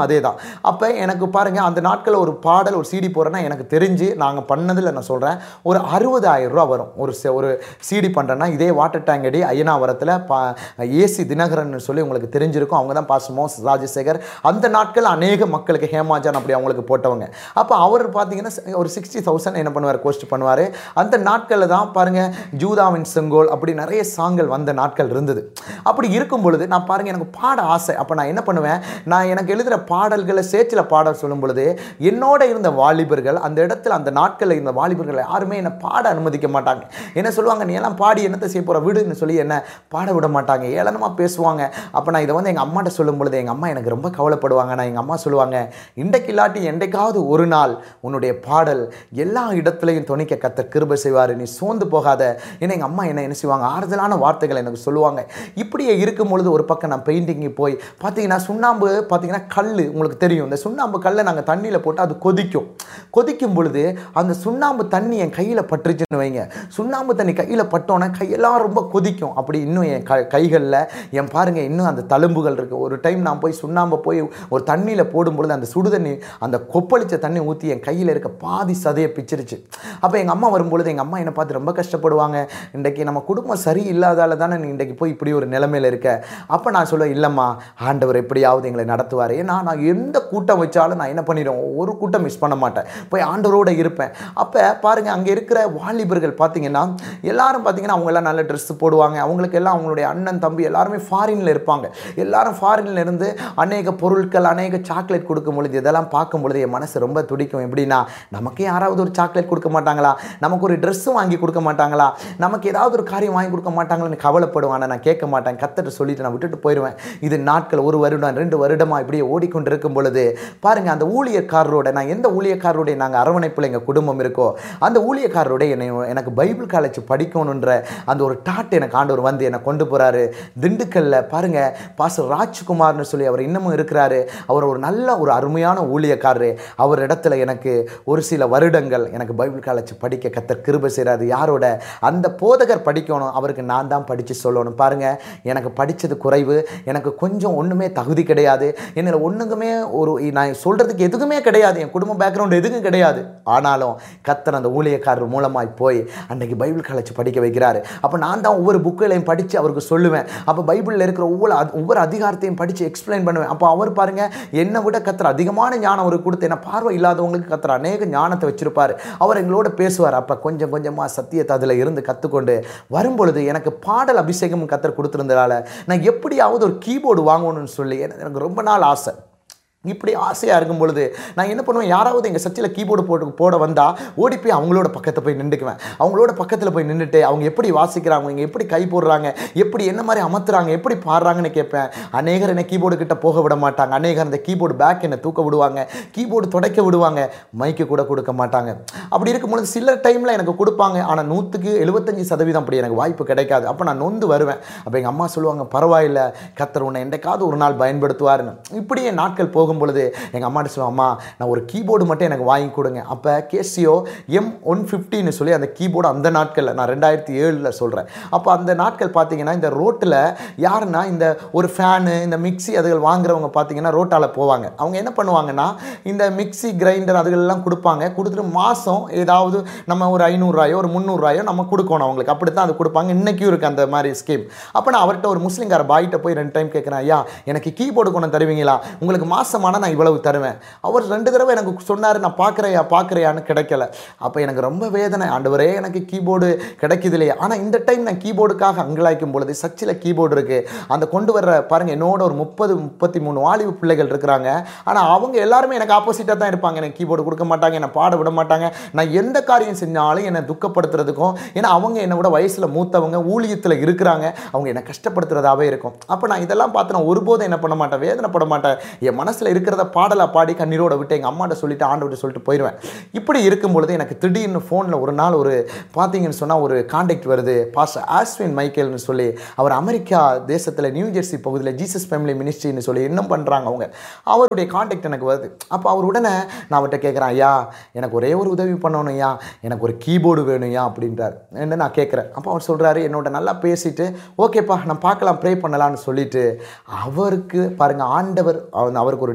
அப்போ எனக்கு பாருங்கள் அந்த நாட்களில் ஒரு பாடல் ஒரு சிடி போடுறேன்னா எனக்கு தெரிஞ்சு நாங்கள் பண்ணதில் நான் சொல்கிறேன் ஒரு அறுபதாயிரம் ரூபா வரும் ஒரு செ- ஒரு சிடி பண்ணுறேன்னா இதே வாட்டர் டேங்க் அடி ஐயனாவரத்தில் பா ஏசி தினகரன் சொல்லி உங்களுக்கு தெரிஞ்சிருக்கும் அவங்க தான் பாசமோ ராஜசேகர் அந்த நாட்கள் அநேக மக்களுக்கு ஹேமாஜான் அப்படி அவங்களுக்கு போட்டவங்க அப்போ அவர் பார்த்தீங்கன்னா ச- ஒரு சிக்ஸ்டி தௌசண்ட் என்ன பண்ணுவார் கோஸ்ட் பண்ணுவார் அந்த நாட்களில் தான் பாருங்கள் ஜூதாவின் செங்கோல் அப்படி நிறைய சாங்கள் வந்த நாட்கள் இருந்தது அப்படி இருக்கும் பொழுது நான் பாருங்கள் எனக்கு பாட ஆசை அப்போ நான் என்ன பண்ணுவேன் நான் எனக்கு எழுதுகிற பாடல்களை சேச்சில் பாட சொல்லும் பொழுது என்னோட இருந்த வாலிபர்கள் அந்த இடத்துல அந்த நாட்களில் இருந்த வாலிபர்கள் யாருமே என்னை பாட அனுமதிக்க மாட்டாங்க என்ன சொல்லுவாங்க நீ எல்லாம் பாடி என்னத்தை செய்ய போகிற விடுன்னு சொல்லி என்ன பாட விட மாட்டாங்க ஏளனமாக பேசுவாங்க அப்போ நான் இதை வந்து எங்கள் அம்மாட்ட சொல்லும் பொழுது எங்கள் அம்மா எனக்கு ரொம்ப கவலைப்படுவாங்க நான் எங்கள் அம்மா சொல்லுவாங்க இன்றைக்கு இல்லாட்டி என்றைக்காவது ஒரு நாள் உன்னுடைய பாடல் எல்லா இடத்துலையும் துணிக்க கத்த கிருபை செய்வார் நீ சோர்ந்து போகாத ஏன்னா எங்கள் அம்மா என்ன என்ன செய்வாங்க ஆறுதலான வார்த்தைகளை எனக்கு சொல்லுவாங்க இப்படியே இருக்கும் பொழுது ஒரு பக்கம் நான் பெயிண்டிங்கு போய் பார்த்தீங்கன்னா சுண்ணாம்பு பார்த்தீங்கன்னா கல் உங்களுக்கு தெரியும் இந்த சுண்ணாம்பு கல்லை நாங்கள் தண்ணியில் போட்டு அது கொதிக்கும் கொதிக்கும் பொழுது அந்த சுண்ணாம்பு தண்ணி என் கையில் பட்டுருச்சுன்னு வைங்க சுண்ணாம்பு தண்ணி கையில் பட்டோன்னே கையெல்லாம் ரொம்ப கொதிக்கும் அப்படி இன்னும் என் க கைகளில் என் பாருங்கள் இன்னும் அந்த தழும்புகள் இருக்குது ஒரு டைம் நான் போய் சுண்ணாம்பை போய் ஒரு தண்ணியில் போடும் பொழுது அந்த சுடு தண்ணி அந்த கொப்பளிச்ச தண்ணி ஊற்றி என் கையில் இருக்க பாதி சதையை பிச்சிருச்சு அப்போ எங்கள் அம்மா வரும்பொழுது எங்கள் அம்மா என்னை பார்த்து ரொம்ப கஷ்டப்படுவாங்க இன்றைக்கி நம்ம குடும்பம் சரி இல்லாதால தானே நீ இன்றைக்கி போய் இப்படி ஒரு நிலைமையில் இருக்க அப்போ நான் சொல்லுவேன் இல்லைம்மா ஆண்டவர் எப்படியாவது எங்களை நடத்துவார் ஏன்னா நான் எந்த கூட்டம் வச்சாலும் நான் என்ன பண்ணிடுவேன் ஒரு கூட்டம் மிஸ் பண்ண மாட்டேன் போய் ஆண்டவரோட இருப்பேன் அப்போ பாருங்கள் அங்கே இருக்கிற வாலிபர்கள் பார்த்தீங்கன்னா எல்லாரும் பார்த்தீங்கன்னா அவங்க எல்லாம் நல்ல ட்ரெஸ் போடுவாங்க அவங்களுக்கு எல்லாம் அவங்களுடைய அண்ணன் தம்பி எல்லாருமே ஃபாரினில் இருப்பாங்க எல்லாரும் ஃபாரின்ல இருந்து அநேக பொருட்கள் அநேக சாக்லேட் கொடுக்கும் பொழுது இதெல்லாம் பார்க்கும் பொழுது என் மனசு ரொம்ப துடிக்கும் எப்படின்னா நமக்கு யாராவது ஒரு சாக்லேட் கொடுக்க மாட்டாங்களா நமக்கு ஒரு ட்ரெஸ்ஸும் வாங்கி கொடுக்க மாட்டாங்களா நமக்கு ஏதாவது ஒரு காரியம் வாங்கி கொடுக்க மாட்டாங்களான்னு கவலைப்படுவேன் ஆனா நான் கேட்க மாட்டேன் கத்துட்டு சொல்லிட்டு நான் விட்டுட்டு போயிடுவேன் இது நாட்கள் ஒரு வருடம் ரெண்டு வருடமா இப்படியே ஓடிக்கொண்டு இருக்கும் பொழுது பாருங்க அந்த ஊழியக்காரரோட நான் எந்த ஊழியக்காரருடைய நாங்கள் அரவணைப்பில் எங்கள் குடும்பம் இருக்கோ அந்த ஊழியக்காரரோட என்னை எனக்கு பைபிள் காலேஜ் படிக்கணுன்ற அந்த ஒரு டாட் எனக்கு ஆண்டவர் வந்து என்னை கொண்டு போறாரு திண்டுக்கல்ல பாருங்க பாஸ்டர் ராஜ்குமார்னு சொல்லி அவர் இன்னமும் இருக்கிறாரு அவர் ஒரு நல்ல ஒரு அருமையான ஊழியக்காரரு அவர் இடத்துல எனக்கு ஒரு சில வருடங்கள் எனக்கு பைபிள் காலேஜ் படிக்க கத்தர் கிருபை செய்கிறாரு யாரோட அந்த போதகர் படிக்கணும் அவருக்கு நான் தான் படித்து சொல்லணும் பாருங்க எனக்கு படித்தது குறைவு எனக்கு கொஞ்சம் ஒன்றுமே தகுதி கிடையாது என்னில் ஒன்றுக்குமே ஒரு நான் சொல்கிறதுக்கு எதுக்குமே கிடையாது என் குடும்ப பேக்ரவுண்ட் எதுக்கும் கிடையாது ஆனாலும் கத்தர் அந்த ஊழியக்காரர் மூலமாய் போய் அன்னைக்கு பைபிள் காலேஜ் படிக்க வைக்கிறாரு அப்போ நான் தான் ஒவ்வொரு புக்குகளையும் படித்து அவருக்கு சொல்லுவேன் அப்போ பைபிளில் இருக்கிற ஒவ்வொரு அத்- ஒவ்வொரு அதிகாரத்தையும் படித்து எக்ஸ்பிளைன் பண்ணுவேன் அப்போ அவர் பாருங்க என்னை விட கத்தர் அதிகமான ஞானம் அவருக்கு கொடுத்து என்ன பார்வை இல்லாதவங்களுக்கு கத்தர் அநேக ஞானத்தை வச்சிருப்பார் அவர் எங்களோட பேசுவார் அப்போ கொஞ்சம் கொஞ்சமாக சத்தியத்தை அதில் இருந்து கற்றுக்கொண்டு வரும்பொழுது எனக்கு பாடல் அபிஷேகம் கத்தர் கொடுத்துருந்ததால நான் எப்படியாவது ஒரு கீபோர்டு வாங்கணும்னு சொல்லி எனக்கு எனக்கு ரொம்ப நாள் ஆசை இப்படி ஆசையாக இருக்கும் பொழுது நான் என்ன பண்ணுவேன் யாராவது எங்கள் சர்ச்சில் கீபோர்டு போட்டு போட வந்தால் ஓடி போய் அவங்களோட பக்கத்தில் போய் நின்றுக்குவேன் அவங்களோட பக்கத்தில் போய் நின்றுட்டு அவங்க எப்படி வாசிக்கிறாங்க அவங்க எப்படி கை போடுறாங்க எப்படி என்ன மாதிரி அமர்த்துறாங்க எப்படி பாடுறாங்கன்னு கேட்பேன் அநேகர் என்னை கீபோர்டு கிட்ட போக விட மாட்டாங்க அநேகர் அந்த கீபோர்டு பேக் என்னை தூக்க விடுவாங்க கீபோர்டு துடைக்க விடுவாங்க மைக்கு கூட கொடுக்க மாட்டாங்க அப்படி இருக்கும் பொழுது சில டைமில் எனக்கு கொடுப்பாங்க ஆனால் நூற்றுக்கு எழுபத்தஞ்சு சதவீதம் அப்படி எனக்கு வாய்ப்பு கிடைக்காது அப்போ நான் நொந்து வருவேன் அப்போ எங்கள் அம்மா சொல்லுவாங்க பரவாயில்ல கத்தர் உன்னை என்றைக்காவது ஒரு நாள் பயன்படுத்துவாருன்னு இப்படியே நாட்கள் போகும் பொழுது எங்கள் அம்மாட்ட சொல்லுவாங்க அம்மா நான் ஒரு கீபோர்டு மட்டும் எனக்கு வாங்கி கொடுங்க அப்போ கேசியோ எம் ஒன் ஃபிஃப்டின்னு சொல்லி அந்த கீபோர்டு அந்த நாட்களில் நான் ரெண்டாயிரத்தி ஏழில் சொல்கிறேன் அப்போ அந்த நாட்கள் பார்த்தீங்கன்னா இந்த ரோட்டில் யாருன்னா இந்த ஒரு ஃபேனு இந்த மிக்ஸி அதுகள் வாங்குறவங்க பார்த்தீங்கன்னா ரோட்டால் போவாங்க அவங்க என்ன பண்ணுவாங்கன்னா இந்த மிக்ஸி கிரைண்டர் அதுகளெல்லாம் கொடுப்பாங்க கொடுத்துட்டு மாதம் ஏதாவது நம்ம ஒரு ஐநூறுரூவாயோ ஒரு முந்நூறுரூவாயோ நம்ம கொடுக்கணும் அவங்களுக்கு அப்படி தான் அது கொடுப்பாங்க இன்றைக்கும் இருக்குது அந்த மாதிரி ஸ்கீம் அப்போ நான் அவர்கிட்ட ஒரு முஸ்லீம்கார பாய்கிட்ட போய் ரெண்டு டைம் கேட்குறேன் ஐயா எனக்கு கீபோர்டு கொண்டு தருவீங்களா உங்களுக்கு மாசமான நான் இவ்வளவு தருவேன் அவர் ரெண்டு தடவை எனக்கு சொன்னார் நான் பார்க்குறையா பார்க்குறையான்னு கிடைக்கல அப்போ எனக்கு ரொம்ப வேதனை ஆண்டவரே எனக்கு கீபோர்டு கிடைக்குது இல்லையா ஆனால் இந்த டைம் நான் கீபோர்டுக்காக அங்கலாய்க்கும் பொழுது சர்ச்சில் கீபோர்டு இருக்குது அந்த கொண்டு வர்ற பாருங்கள் என்னோட ஒரு முப்பது முப்பத்தி மூணு வாலிபு பிள்ளைகள் இருக்கிறாங்க ஆனால் அவங்க எல்லாருமே எனக்கு ஆப்போசிட்டாக தான் இருப்பாங்க எனக்கு கீபோர்டு கொடுக்க மாட்டாங்க என்னை பாட விட மாட்டாங்க நான் எந்த காரியம் செஞ்சாலும் என்னை துக்கப்படுத்துறதுக்கும் ஏன்னா அவங்க என்னை விட வயசில் மூத்தவங்க ஊழியத்தில் இருக்கிறாங்க அவங்க என்னை கஷ்டப்படுத்துறதாவே இருக்கும் அப்போ நான் இதெல்லாம் பார்த்து நான் ஒருபோதும் என்ன பண்ண மாட்டேன் வேதனைப்பட மாட்டேன் என் மனசில் இருக்கிறத பாடலாக பாடி கண்ணீரோட விட்டு எங்கள் அம்மாட்ட சொல்லிட்டு ஆண்டவர்கிட்ட சொல்லிட்டு போயிடுவேன் இப்படி இருக்கும் பொழுது எனக்கு திடீர்னு ஃபோனில் ஒரு நாள் ஒரு பார்த்தீங்கன்னு சொன்னால் ஒரு காண்டாக்ட் வருது பாஸ்டர் ஆஸ்வின் மைக்கேல்னு சொல்லி அவர் அமெரிக்கா தேசத்தில் நியூ ஜெர்சி பகுதியில் ஜீசஸ் ஃபேமிலி மினிஸ்ட்ரின்னு சொல்லி இன்னும் பண்ணுறாங்க அவங்க அவருடைய காண்டாக்ட் எனக்கு வருது அப்போ அவர் உடனே நான் அவர்கிட்ட கேட்குறேன் ஐயா எனக்கு ஒரே ஒரு உதவி பண்ணணும் ஐயா எனக்கு ஒரு கீபோர்டு வேணும் ஐயா அப்படின்றார் என்ன நான் கேட்குறேன் அப்போ அவர் சொல்கிறாரு என்னோட நல்லா பேசிட்டு ஓகேப்பா நான் பார்க்கலாம் ப்ரே பண்ணலாம்னு சொல்லிட்டு அவருக்கு பாருங்கள் ஆண்டவர் அவ- அவருக்கு ஒரு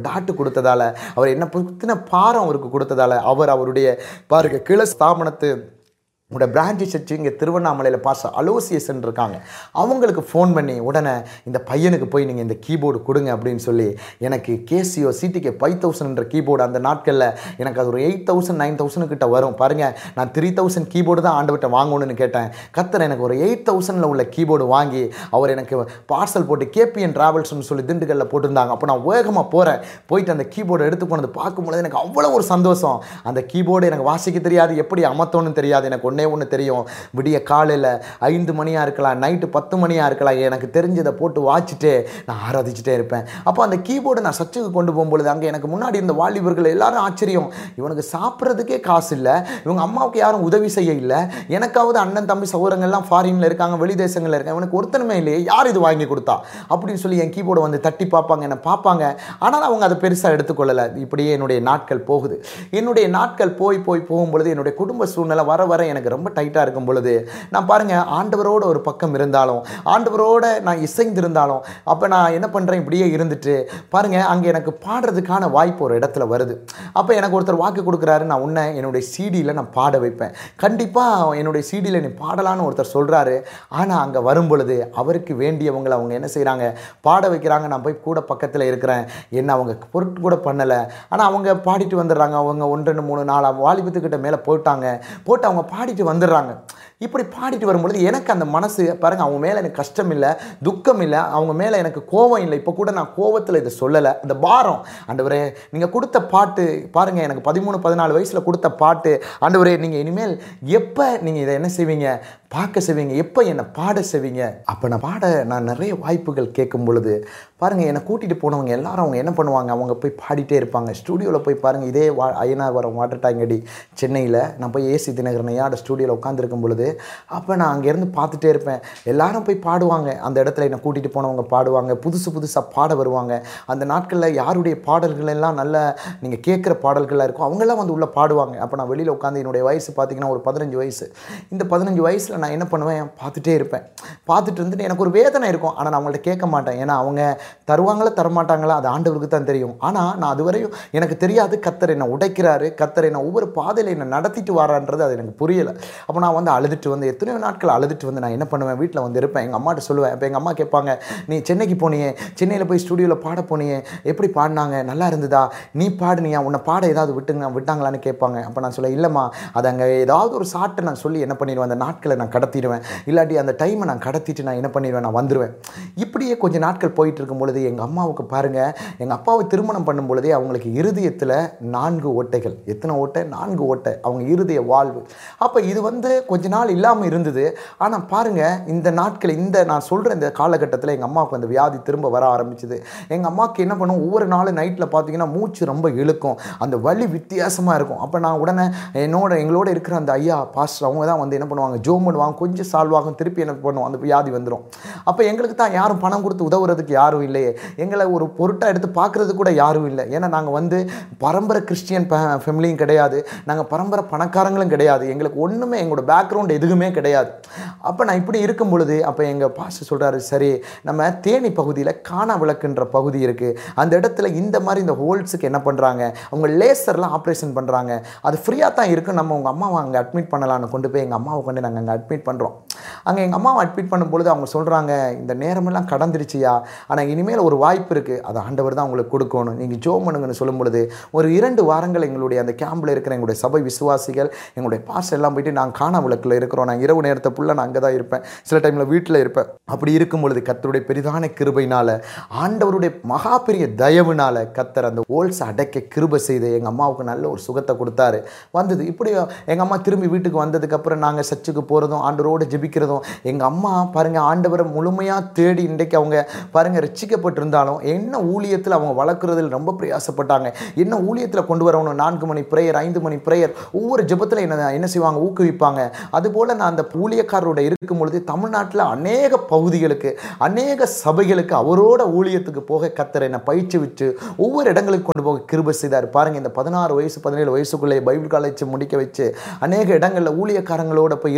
டாட்டு கொடுத்ததால அவர் என்ன பற்றின பாரம் அவருக்கு கொடுத்ததால அவர் அவருடைய பாருங்க கிளை ஸ்தாபனத்து உங்களோட பிரான்ச்சு சர்ச்சு இங்கே திருவண்ணாமலையில் பாச அலோசியேஷன் இருக்காங்க அவங்களுக்கு ஃபோன் பண்ணி உடனே இந்த பையனுக்கு போய் நீங்கள் இந்த கீபோர்டு கொடுங்க அப்படின்னு சொல்லி எனக்கு கேசியோ சிடிகே ஃபைவ் தௌசண்ட்ன்ற கீபோர்டு அந்த நாட்களில் எனக்கு அது ஒரு எயிட் தௌசண்ட் நைன் தௌசண்ட் கிட்ட வரும் பாருங்கள் நான் த்ரீ தௌசண்ட் கீபோர்டு தான் ஆண்டுவிட்ட வாங்கணும்னு கேட்டேன் கத்தர் எனக்கு ஒரு எயிட் தௌசண்டில் உள்ள கீபோர்டு வாங்கி அவர் எனக்கு பார்சல் போட்டு கேபிஎன் ட்ராவல்ஸ்னு சொல்லி திண்டுக்கல்ல போட்டிருந்தாங்க அப்போ நான் வேகமாக போகிறேன் போயிட்டு அந்த கீபோர்டு எடுத்து கொண்டு வந்து பார்க்கும்பொழுது எனக்கு அவ்வளோ ஒரு சந்தோஷம் அந்த கீபோர்டு எனக்கு வாசிக்க தெரியாது எப்படி அமர்த்தணும்னு தெரியாது எனக்கு ஒன்றே ஒன்று தெரியும் விடிய காலையில் ஐந்து மணியாக இருக்கலாம் நைட்டு பத்து மணியாக இருக்கலாம் எனக்கு தெரிஞ்சதை போட்டு வாச்சிட்டு நான் ஆராதிச்சுட்டே இருப்பேன் அப்போ அந்த கீபோர்டு நான் சர்ச்சுக்கு கொண்டு போகும்பொழுது அங்கே எனக்கு முன்னாடி இருந்த வாலிபர்கள் எல்லாரும் ஆச்சரியம் இவனுக்கு சாப்பிட்றதுக்கே காசு இல்லை இவங்க அம்மாவுக்கு யாரும் உதவி செய்ய இல்லை எனக்காவது அண்ணன் தம்பி சகோதரங்கள்லாம் ஃபாரினில் இருக்காங்க வெளி தேசங்களில் இருக்காங்க இவனுக்கு ஒருத்தனுமே இல்லையே யார் இது வாங்கி கொடுத்தா அப்படின்னு சொல்லி என் கீபோர்டை வந்து தட்டி பார்ப்பாங்க என்னை பார்ப்பாங்க ஆனால் அவங்க அதை பெருசாக எடுத்துக்கொள்ளலை இப்படியே என்னுடைய நாட்கள் போகுது என்னுடைய நாட்கள் போய் போய் போகும்பொழுது என்னுடைய குடும்ப சூழ்நிலை வர வர எனக்கு ரொம்ப டைட்டாக இருக்கும் பொழுது நான் பாருங்கள் ஆண்டவரோட ஒரு பக்கம் இருந்தாலும் ஆண்டவரோட நான் இசைந்திருந்தாலும் அப்போ நான் என்ன பண்ணுறேன் இப்படியே இருந்துட்டு பாருங்கள் அங்கே எனக்கு பாடுறதுக்கான வாய்ப்பு ஒரு இடத்துல வருது அப்போ எனக்கு ஒருத்தர் வாக்கு கொடுக்குறாரு நான் உன்னை என்னுடைய சிடியில் நான் பாட வைப்பேன் கண்டிப்பாக என்னுடைய சிடியில் நீ பாடலான்னு ஒருத்தர் சொல்கிறாரு ஆனால் அங்கே வரும் பொழுது அவருக்கு வேண்டியவங்களை அவங்க என்ன செய்கிறாங்க பாட வைக்கிறாங்க நான் போய் கூட பக்கத்தில் இருக்கிறேன் என்ன அவங்க பொருட்டு கூட பண்ணலை ஆனால் அவங்க பாடிட்டு வந்துடுறாங்க அவங்க ஒன்று ரெண்டு மூணு நாலு வாலிபத்துக்கிட்ட மேலே போட்டாங்க போட்டு அவங்க பாடிட்டு வந்துடுறாங்க இப்படி பாடிட்டு வரும்பொழுது எனக்கு அந்த மனசு பாருங்கள் அவங்க மேலே எனக்கு கஷ்டம் இல்லை துக்கம் இல்லை அவங்க மேலே எனக்கு கோபம் இல்லை இப்போ கூட நான் கோபத்தில் இதை சொல்லலை அந்த பாரம் ஆண்டவரே நீங்கள் கொடுத்த பாட்டு பாருங்கள் எனக்கு பதிமூணு பதினாலு வயசில் கொடுத்த பாட்டு ஆண்டவரே நீங்கள் இனிமேல் எப்போ நீங்கள் இதை என்ன செய்வீங்க பார்க்க செய்வீங்க எப்போ என்னை பாட செய்வீங்க அப்போ நான் பாட நான் நிறைய வாய்ப்புகள் கேட்கும் பொழுது பாருங்கள் என்னை கூட்டிகிட்டு போனவங்க எல்லாரும் அவங்க என்ன பண்ணுவாங்க அவங்க போய் பாடிட்டே இருப்பாங்க ஸ்டூடியோவில் போய் பாருங்கள் இதே வா அய்யனார்வரம் வாட்டர் டாங்கடி சென்னையில் நான் போய் ஏசி தினகர் நையாட ஸ்டூடியோவில் உட்காந்துருக்கும் பொழுது அப்போ நான் அங்கேருந்து பார்த்துட்டே இருப்பேன் எல்லாரும் போய் பாடுவாங்க அந்த இடத்துல என்னை கூட்டிகிட்டு போனவங்க பாடுவாங்க புதுசு புதுசாக பாட வருவாங்க அந்த நாட்களில் யாருடைய பாடல்கள் எல்லாம் நல்ல நீங்கள் கேட்குற பாடல்களாக இருக்கும் அவங்கெல்லாம் வந்து உள்ளே பாடுவாங்க அப்போ நான் வெளியில் உட்காந்து என்னுடைய வயசு பார்த்தீங்கன்னா ஒரு பதினஞ்சு வயசு இந்த பதினஞ்சு வயசில் நான் என்ன பண்ணுவேன் பார்த்துட்டே இருப்பேன் பார்த்துட்டு இருந்துட்டு எனக்கு ஒரு வேதனை இருக்கும் ஆனால் நான் அவங்கள்ட்ட கேட்க மாட்டேன் ஏன்னா அவங்க தருவாங்களா தரமாட்டாங்களா அது ஆண்டவருக்கு தான் தெரியும் ஆனால் நான் அதுவரையும் எனக்கு தெரியாது கத்தர் என்னை உடைக்கிறாரு கத்தர் என்னை ஒவ்வொரு பாதையில் என்னை நடத்திட்டு வரான்றது அது எனக்கு புரியலை அப்போ நான் வந்து அழுதுட்டு வந்து எத்தனையோ நாட்கள் அழுதுட்டு வந்து நான் என்ன பண்ணுவேன் வீட்டில் வந்து இருப்பேன் எங்கள் அம்மாட்ட சொல்லுவேன் இப்போ எங்கள் அம்மா கேட்பாங்க நீ சென்னைக்கு போனியே சென்னையில் போய் ஸ்டூடியோவில் பாட போனியே எப்படி பாடினாங்க நல்லா இருந்ததா நீ பாடுனியா உன்னை பாட ஏதாவது விட்டுங்க விட்டாங்களான்னு கேட்பாங்க அப்போ நான் சொல்ல இல்லைம்மா அது அங்கே ஏதாவது ஒரு சாட்டை நான் சொல்லி என்ன பண்ணிடுவேன் அந்த நாட்களை நான் கடத்திடுவேன் இல்லாட்டி அந்த டைமை நான் கடத்திட்டு நான் என்ன பண்ணிடுவேன் நான் வந்துடுவேன் இப்படியே கொஞ்சம் நாட்கள் போயிட்டு இருக்கும் பொழுது எங்கள் அம்மாவுக்கு பாருங்கள் எங்கள் அப்பாவை திருமணம் பண்ணும் பொழுதே அவங்களுக்கு இருதயத்தில் நான்கு ஓட்டைகள் எத்தனை ஓட்டை நான்கு ஓட்டை அவங்க இருதய வாழ்வு அப்போ இது வந்து கொஞ்ச நாள் இல்லாமல் இருந்தது ஆனால் பாருங்கள் இந்த நாட்கள் இந்த நான் சொல்கிற இந்த காலகட்டத்தில் எங்கள் அம்மாவுக்கு அந்த வியாதி திரும்ப வர ஆரம்பிச்சது எங்கள் அம்மாவுக்கு என்ன பண்ணும் ஒவ்வொரு நாளும் நைட்டில் பார்த்தீங்கன்னா மூச்சு ரொம்ப இழுக்கும் அந்த வலி வித்தியாசமாக இருக்கும் அப்போ நான் உடனே என்னோட எங்களோட இருக்கிற அந்த ஐயா பாஸ்டர் அவங்க தான் வந்து என்ன பண்ணுவாங்க ஜோம் பண்ணுவாங்க கொஞ்சம் சால்வ் ஆகும் திருப்பி என்ன பண்ணுவோம் அந்த வியாதி வந்துடும் அப்போ எங்களுக்கு தான் யாரும் பணம் கொடுத்து உதவுறதுக்கு யாரும் இல்லையே எங்களை ஒரு பொருட்டாக எடுத்து பார்க்குறது கூட யாரும் இல்லை ஏன்னா நாங்கள் வந்து பரம்பரை கிறிஸ்டியன் ஃபேமிலியும் கிடையாது நாங்கள் பரம்பரை பணக்காரங்களும் கிடையாது எங்களுக்கு ஒன்றுமே எங்களோட பேக்ரவுண்ட் எதுவுமே கிடையாது அப்போ நான் இப்படி இருக்கும் பொழுது அப்போ எங்கள் பாஸ்டர் சொல்கிறாரு சரி நம்ம தேனி பகுதியில் காணா விளக்குன்ற பகுதி இருக்குது அந்த இடத்துல இந்த மாதிரி இந்த ஹோல்ஸுக்கு என்ன பண்ணுறாங்க அவங்க லேசர்லாம் ஆப்ரேஷன் பண்ணுறாங்க அது ஃப்ரீயாக தான் இருக்குது நம்ம உங்கள் அம்மாவை அங்கே அட்மிட் பண்ணலான்னு கொண்டு போய் எங்கள் அம்மாவை கொண்டு நாங்கள் அங்கே அட்மிட் பண்ணுறோம் அங்கே எங்கள் அம்மாவை அட்மிட் பண்ணும்பொழுது அவங்க சொல்கிறாங்க இந்த நேரமெல்லாம் கடந்துருச்சியா ஆனால் இனிமேல் ஒரு வாய்ப்பு இருக்குது அது ஆண்டவர் தான் உங்களுக்கு கொடுக்கணும் நீங்கள் ஜோ பண்ணுங்கன்னு சொல்லும் பொழுது ஒரு இரண்டு வாரங்கள் எங்களுடைய அந்த கேம்பில் இருக்கிற எங்களுடைய சபை விசுவாசிகள் எங்களுடைய பாஸ் எல்லாம் போயிட்டு நாங்கள் காணா விளக்கில் இருக்கிறோம் நான் இரவு நேரத்தை ஃபுல்லாக நான் அங்கே தான் இருப்பேன் சில டைமில் வீட்டில் இருப்பேன் அப்படி இருக்கும் பொழுது கத்தருடைய பெரிதான கிருபையினால் ஆண்டவருடைய மகா பெரிய தயவுனால கத்தர் அந்த ஓல்ஸ் அடைக்க கிருபை செய்து எங்கள் அம்மாவுக்கு நல்ல ஒரு சுகத்தை கொடுத்தாரு வந்தது இப்படி எங்கள் அம்மா திரும்பி வீட்டுக்கு வந்ததுக்கப்புறம் நாங்கள் சர்ச்சுக்கு போகிறதும் ஆண்டவரோடு ஜெபிக்கிறதும் எங்கள் அம்மா பாருங்கள் ஆண்டவரை முழுமையாக தேடி இன்றைக்கு அவங்க பாருங்கள் ரசிக்கப்பட்டிருந்தாலும் என்ன ஊழியத்தில் அவங்க வளர்க்குறதில் ரொம்ப பிரயாசப்பட்டாங்க என்ன ஊழியத்தில் கொண்டு வரணும் நான்கு மணி பிரேயர் ஐந்து மணி பிரேயர் ஒவ்வொரு ஜெபத்தில் என்ன என்ன செய்வாங்க ஊக்குவிப்பாங்க அதுபோல் நான் அந்த ஊழியக்காரரோட இருக்கும் பொழுது தமிழ்நாட்டில் அநேக பகுதிகளுக்கு அநேக சபைகளுக்கு அவரோட ஊழியத்துக்கு போக கத்தர் என்னை பயிற்சி விட்டு ஒவ்வொரு இடங்களுக்கு கொண்டு போக கிருபை செய்தார் பாருங்கள் இந்த பதினாறு வயசு பதினேழு வயசுக்குள்ளே பைபிள் காலேஜ் முடிக்க வச்சு அநேக இடங்களில் ஊழியக்காரங்களோட போய் இருக்க வச்சு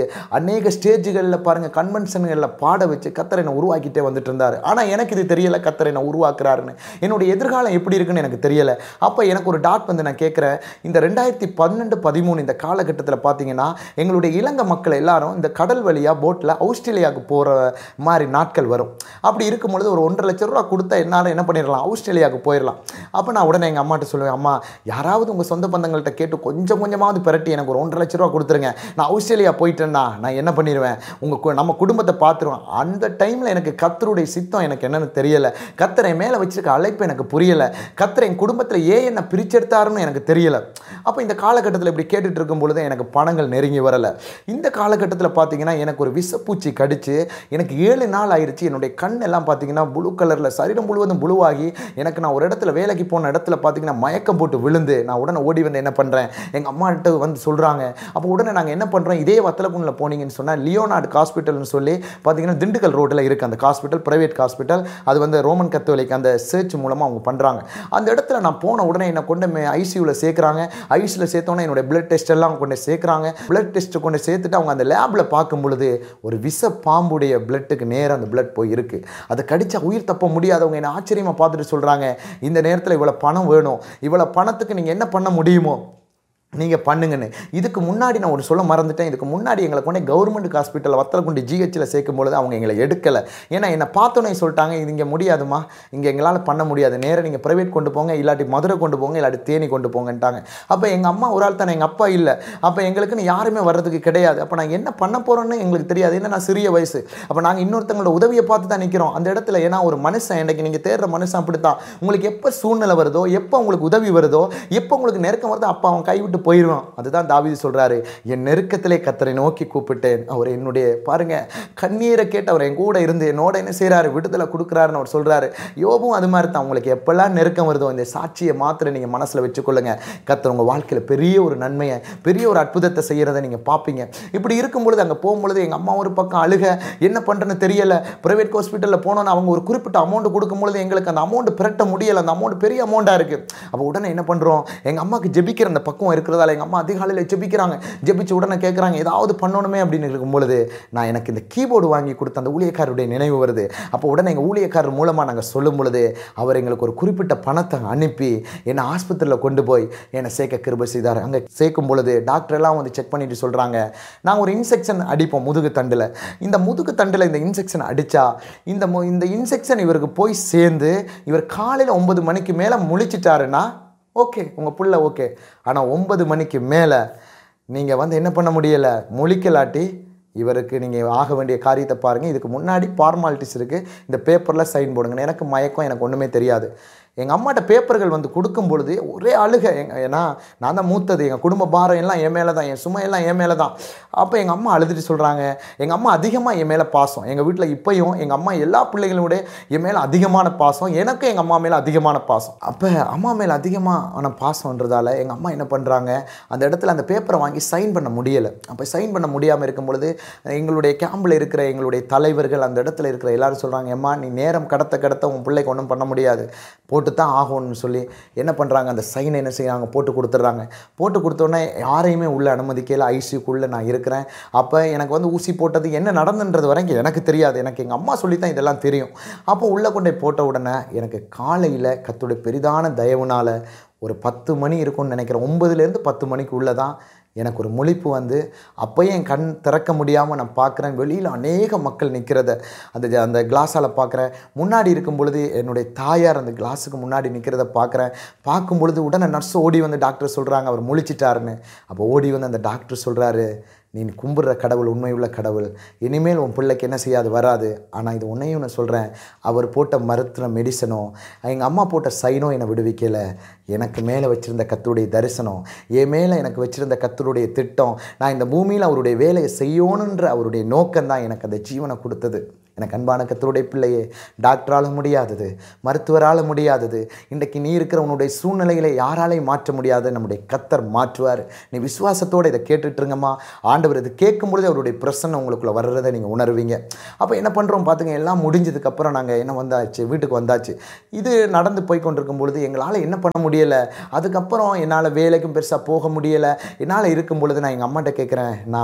அநேக ஸ்டேஜுகளில் பாருங்கள் கன்வென்ஷன்களில் பாட வச்சு கத்தரை என்னை உருவாக்கிட்டே வந்துட்டு இருந்தார் ஆனால் எனக்கு இது தெரியலை கத்தரை என்னை உருவாக்குறாருன்னு என்னுடைய எதிர்காலம் எப்படி இருக்குன்னு எனக்கு தெரியலை அப்போ எனக்கு ஒரு டாட் வந்து நான் கேட்குறேன் இந்த ரெண்டாயிரத்தி பன்னெண்டு பதிமூணு இந்த காலகட்டத்தில் பார்த்தீங்கன்னா எங்களுடைய இலங்கை மக்கள் எல்லாரும் இந்த கடல் வழியாக போட்டில் ஆஸ்திரேலியாவுக்கு போகிற மாதிரி நாட்கள் வரும் அப்படி இருக்கும் பொழுது ஒரு ஒன்றரை லட்ச ரூபா கொடுத்தா என்னாலும் என்ன பண்ணிடலாம் ஆஸ்திரேலியாவுக்கு போயிடலாம் அப்போ நான் உடனே எங்கள் அம்மாட்ட சொல்லுவேன் அம்மா யாராவது உங்கள் சொந்த பந்தங்கள்கிட்ட கேட்டு கொஞ்சம் கொஞ்சமாவது பிரட்டி எனக்கு ஒரு ஒன்றரை லட்ச ரூபா கொடுத்துருங்க நான் ஆஸ்திரேலியா போயிட்டேன்னா நான் என்ன பண்ணிடுவேன் உங்கள் நம்ம குடும்பத்தை பார்த்துருவேன் அந்த டைமில் எனக்கு கத்தருடைய சித்தம் எனக்கு என்னன்னு தெரியலை கத்தரை மேலே வச்சிருக்க அழைப்பு எனக்கு புரியலை கத்தரை என் குடும்பத்தில் ஏன் என்ன பிரிச்செடுத்தாருன்னு எனக்கு தெரியலை அப்போ இந்த காலகட்டத்தில் இப்படி கேட்டுட்டு இருக்கும் பொழுது எனக்கு பணங்கள் நெருங்கி வரலை இந்த காலகட்டத்தில் பார்த்தீங்கன்னா எனக்கு ஒரு விஷப்பூச்சி கடிச்சு எனக்கு ஏழு நாள் ஆயிருச்சு என்னுடைய கண் எல்லாம் பார்த்தீங்கன்னா ப்ளூ கலரில் சரீரம் முழுவதும் புழுவாகி எனக்கு நான் ஒரு இடத்துல வேலைக்கு போன இடத்துல பார்த்தீங்கன்னா மயக்கம் போட்டு விழுந்து நான் உடனே ஓடி வந்து என்ன பண்ணுறேன் எங்கள் அம்மாட்ட வந்து சொல்கிறாங்க அப்போ உடனே நாங்கள் என்ன பண்ணுறோம் இதே வத்தலக்குண்டில் போனீங்கன்னு சொன்னால் லியோனார்டு ஹாஸ்பிட்டல்னு சொல்லி பார்த்தீங்கன்னா திண்டுக்கல் ரோட்டில் இருக்குது அந்த ஹாஸ்பிட்டல் ப்ரைவேட் ஹாஸ்பிட்டல் அது வந்து ரோமன் கத்தோலிக் அந்த சர்ச் மூலமாக அவங்க பண்ணுறாங்க அந்த இடத்துல நான் போன உடனே என்னை கொண்டு ஐசியூவில் சேர்க்குறாங்க ஐசியூவில் சேர்த்தோன்னே என்னோட பிளட் டெஸ்ட் எல்லாம் கொண்டு சேர்க்குறாங்க பிளட் டெஸ்ட் கொண்டு சேர்த்துட்டு அவங்க அந்த லேபில் பார்க்கும் பொழுது ஒரு விஷ பாம்புடைய பிளட்டுக்கு நேராக அந்த பிளட் போய் இருக்கு அதை கடிச்சா உயிர் தப்ப முடியாதவங்க என்ன ஆச்சரியமாக பார்த்துட்டு சொல்கிறாங்க இந்த நேரத்தில் இவ்வளோ பணம் வேணும் இவ்வளோ பணத்துக்கு நீங்கள் என்ன பண்ண முடியுமோ நீங்கள் பண்ணுங்கன்னு இதுக்கு முன்னாடி நான் ஒரு சொல்ல மறந்துட்டேன் இதுக்கு முன்னாடி எங்களை கொண்டு கவர்மெண்ட் ஹாஸ்பிட்டல் வத்தலக்குண்டி ஜிஹெச்சில் சேர்க்கும் பொழுது அவங்க எங்களை எடுக்கலை ஏன்னா என்னை பார்த்தோன்னே சொல்லிட்டாங்க இது இங்கே முடியாதுமா இங்கே எங்களால் பண்ண முடியாது நேராக நீங்கள் ப்ரைவேட் கொண்டு போங்க இல்லாட்டி மதுரை கொண்டு போங்க இல்லாட்டி தேனி கொண்டு போங்கன்ட்டாங்க அப்போ எங்கள் அம்மா ஒரு ஆள் தானே எங்கள் அப்பா இல்லை அப்போ எங்களுக்குன்னு யாருமே வர்றதுக்கு கிடையாது அப்போ நான் என்ன பண்ண போகிறோன்னு எங்களுக்கு தெரியாது ஏன்னா நான் சிறிய வயசு அப்போ நாங்கள் இன்னொருத்தங்களோட உதவியை பார்த்து தான் நிற்கிறோம் அந்த இடத்துல ஏன்னா ஒரு மனுஷன் எனக்கு நீங்கள் தேடுற மனுஷன் அப்படி தான் உங்களுக்கு எப்போ சூழ்நிலை வருதோ எப்போ உங்களுக்கு உதவி வருதோ எப்போ உங்களுக்கு நெருக்கம் வருதோ அப்போ அவன் கைவிட்டு போயிடுவான் அதுதான் தாவீது சொல்கிறாரு என் நெருக்கத்திலே கத்தரை நோக்கி கூப்பிட்டேன் அவர் என்னுடைய பாருங்க கண்ணீரை கேட்டு அவர் என் கூட இருந்து என்னோட என்ன செய்கிறாரு விடுதலை கொடுக்குறாருன்னு அவர் சொல்கிறாரு யோபும் அது மாதிரி தான் உங்களுக்கு எப்பெல்லாம் நெருக்கம் வருதோ இந்த சாட்சியை மாத்திரம் நீங்கள் மனசில் வச்சுக்கொள்ளுங்க கத்தர் உங்கள் வாழ்க்கையில் பெரிய ஒரு நன்மையை பெரிய ஒரு அற்புதத்தை செய்கிறத நீங்கள் பார்ப்பீங்க இப்படி இருக்கும் பொழுது அங்கே போகும்பொழுது எங்கள் அம்மா ஒரு பக்கம் அழுக என்ன பண்ணுறேன்னு தெரியலை ப்ரைவேட் ஹாஸ்பிட்டலில் போனோன்னு அவங்க ஒரு குறிப்பிட்ட அமௌண்ட் கொடுக்கும்பொழுது எங்களுக்கு அந்த அமௌண்ட் பிரட்ட முடியலை அந்த அமௌண்ட் பெரிய அமௌண்ட்டாக இருக்குது அப்போ உடனே என்ன பண்ணுறோம் எங்கள் அம்மாவுக்கு ஜெபிக்கிற அந்த பக்குவம் இருக்கிறதால எங்கள் அம்மா அதிகாலையில் ஜெபிக்கிறாங்க ஜெபிச்சு உடனே கேட்குறாங்க ஏதாவது பண்ணணுமே அப்படின்னு இருக்கும் பொழுது நான் எனக்கு இந்த கீபோர்டு வாங்கி கொடுத்த அந்த ஊழியக்காரருடைய நினைவு வருது அப்போ உடனே எங்கள் ஊழியக்காரர் மூலமாக நாங்கள் சொல்லும் பொழுது அவர் எங்களுக்கு ஒரு குறிப்பிட்ட பணத்தை அனுப்பி என்னை ஆஸ்பத்திரியில் கொண்டு போய் என்னை சேர்க்க கிருபை செய்தார் அங்கே சேர்க்கும் பொழுது டாக்டர் எல்லாம் வந்து செக் பண்ணிட்டு சொல்கிறாங்க நாங்கள் ஒரு இன்செக்ஷன் அடிப்போம் முதுகு தண்டில் இந்த முதுகு தண்டில் இந்த இன்செக்ஷன் அடித்தா இந்த மு- இந்த இன்செக்ஷன் இவருக்கு போய் சேர்ந்து இவர் காலையில் ஒன்பது மணிக்கு மேலே முழிச்சிட்டாருன்னா ஓகே உங்கள் புள்ள ஓகே ஆனால் ஒன்பது மணிக்கு மேலே நீங்கள் வந்து என்ன பண்ண முடியலை முழிக்கலாட்டி இவருக்கு நீங்கள் ஆக வேண்டிய காரியத்தை பாருங்கள் இதுக்கு முன்னாடி ஃபார்மாலிட்டிஸ் இருக்குது இந்த பேப்பரில் சைன் போடுங்க எனக்கு மயக்கம் எனக்கு ஒன்றுமே தெரியாது எங்கள் அம்மாட்ட பேப்பர்கள் வந்து கொடுக்கும் பொழுது ஒரே அழுக எங்க ஏன்னா நான் தான் மூத்தது எங்கள் குடும்ப பாரம் எல்லாம் என் மேலே தான் என் சுமை எல்லாம் என் மேலே தான் அப்போ எங்கள் அம்மா அழுதுட்டு சொல்கிறாங்க எங்கள் அம்மா அதிகமாக என் மேலே பாசம் எங்கள் வீட்டில் இப்போயும் எங்கள் அம்மா எல்லா பிள்ளைகளோட என் மேலே அதிகமான பாசம் எனக்கும் எங்கள் அம்மா மேலே அதிகமான பாசம் அப்போ அம்மா மேலே அதிகமான பாசம்ன்றதால எங்கள் அம்மா என்ன பண்ணுறாங்க அந்த இடத்துல அந்த பேப்பரை வாங்கி சைன் பண்ண முடியலை அப்போ சைன் பண்ண முடியாமல் இருக்கும் பொழுது எங்களுடைய கேம்பில் இருக்கிற எங்களுடைய தலைவர்கள் அந்த இடத்துல இருக்கிற எல்லாரும் சொல்கிறாங்க ஏம்மா நீ நேரம் கடத்த கடத்த உன் பிள்ளைக்கு ஒன்றும் பண்ண முடியாது போட்டு தான் ஆகணும்னு சொல்லி என்ன பண்ணுறாங்க அந்த சைனை என்ன செய்கிறாங்க போட்டு கொடுத்துட்றாங்க போட்டு கொடுத்தோன்னே யாரையுமே உள்ள அனுமதிக்கல ஐசியூக்குள்ளே நான் இருக்கிறேன் அப்போ எனக்கு வந்து ஊசி போட்டது என்ன நடந்துன்றது வரைக்கும் எனக்கு தெரியாது எனக்கு எங்கள் அம்மா சொல்லி தான் இதெல்லாம் தெரியும் அப்போ உள்ளே கொண்டு போய் போட்ட உடனே எனக்கு காலையில் கத்துடைய பெரிதான தயவுனால் ஒரு பத்து மணி இருக்கும்னு நினைக்கிறேன் ஒம்பதுலேருந்து பத்து மணிக்கு உள்ளே தான் எனக்கு ஒரு முழிப்பு வந்து அப்போயே என் கண் திறக்க முடியாமல் நான் பார்க்குறேன் வெளியில் அநேக மக்கள் நிற்கிறத அந்த ஜ- அந்த கிளாஸால் பார்க்குறேன் முன்னாடி இருக்கும் பொழுது என்னுடைய தாயார் அந்த கிளாஸுக்கு முன்னாடி நிற்கிறத பார்க்குறேன் பார்க்கும் பொழுது உடனே நர்ஸ் ஓடி வந்து டாக்டர் சொல்கிறாங்க அவர் முழிச்சிட்டாருன்னு அப்போ ஓடி வந்து அந்த டாக்டர் சொல்கிறாரு நீ கும்பிடுற கடவுள் உண்மையுள்ள கடவுள் இனிமேல் உன் பிள்ளைக்கு என்ன செய்யாது வராது ஆனால் இது உன்னையும் நான் சொல்கிறேன் அவர் போட்ட மருத்துவ மெடிசனோ எங்கள் அம்மா போட்ட சைனோ என்னை விடுவிக்கலை எனக்கு மேலே வச்சுருந்த கத்தருடைய தரிசனம் என் மேலே எனக்கு வச்சுருந்த கத்தருடைய திட்டம் நான் இந்த பூமியில் அவருடைய வேலையை செய்யணுன்ற அவருடைய நோக்கம் தான் எனக்கு அந்த ஜீவனை கொடுத்தது எனக்கு அன்பான கத்தருடைய பிள்ளையே டாக்டரால் முடியாதது மருத்துவரால் முடியாதது இன்றைக்கு நீ இருக்கிற உன்னுடைய சூழ்நிலைகளை யாராலையும் மாற்ற முடியாது நம்முடைய கத்தர் மாற்றுவார் நீ விசுவாசத்தோடு இதை கேட்டுட்ருங்கம்மா ஆண்டவர் இது கேட்கும் பொழுது அவருடைய பிரசன்னம் உங்களுக்குள்ள வர்றதை நீங்கள் உணர்வீங்க அப்போ என்ன பண்ணுறோம் பார்த்துங்க எல்லாம் முடிஞ்சதுக்கப்புறம் நாங்கள் என்ன வந்தாச்சு வீட்டுக்கு வந்தாச்சு இது நடந்து போய் கொண்டிருக்கும் பொழுது எங்களால் என்ன பண்ண முடியலை அதுக்கப்புறம் என்னால் வேலைக்கும் பெருசாக போக முடியலை என்னால் இருக்கும் பொழுது நான் எங்கள் அம்மாட்ட கேட்குறேன் நான்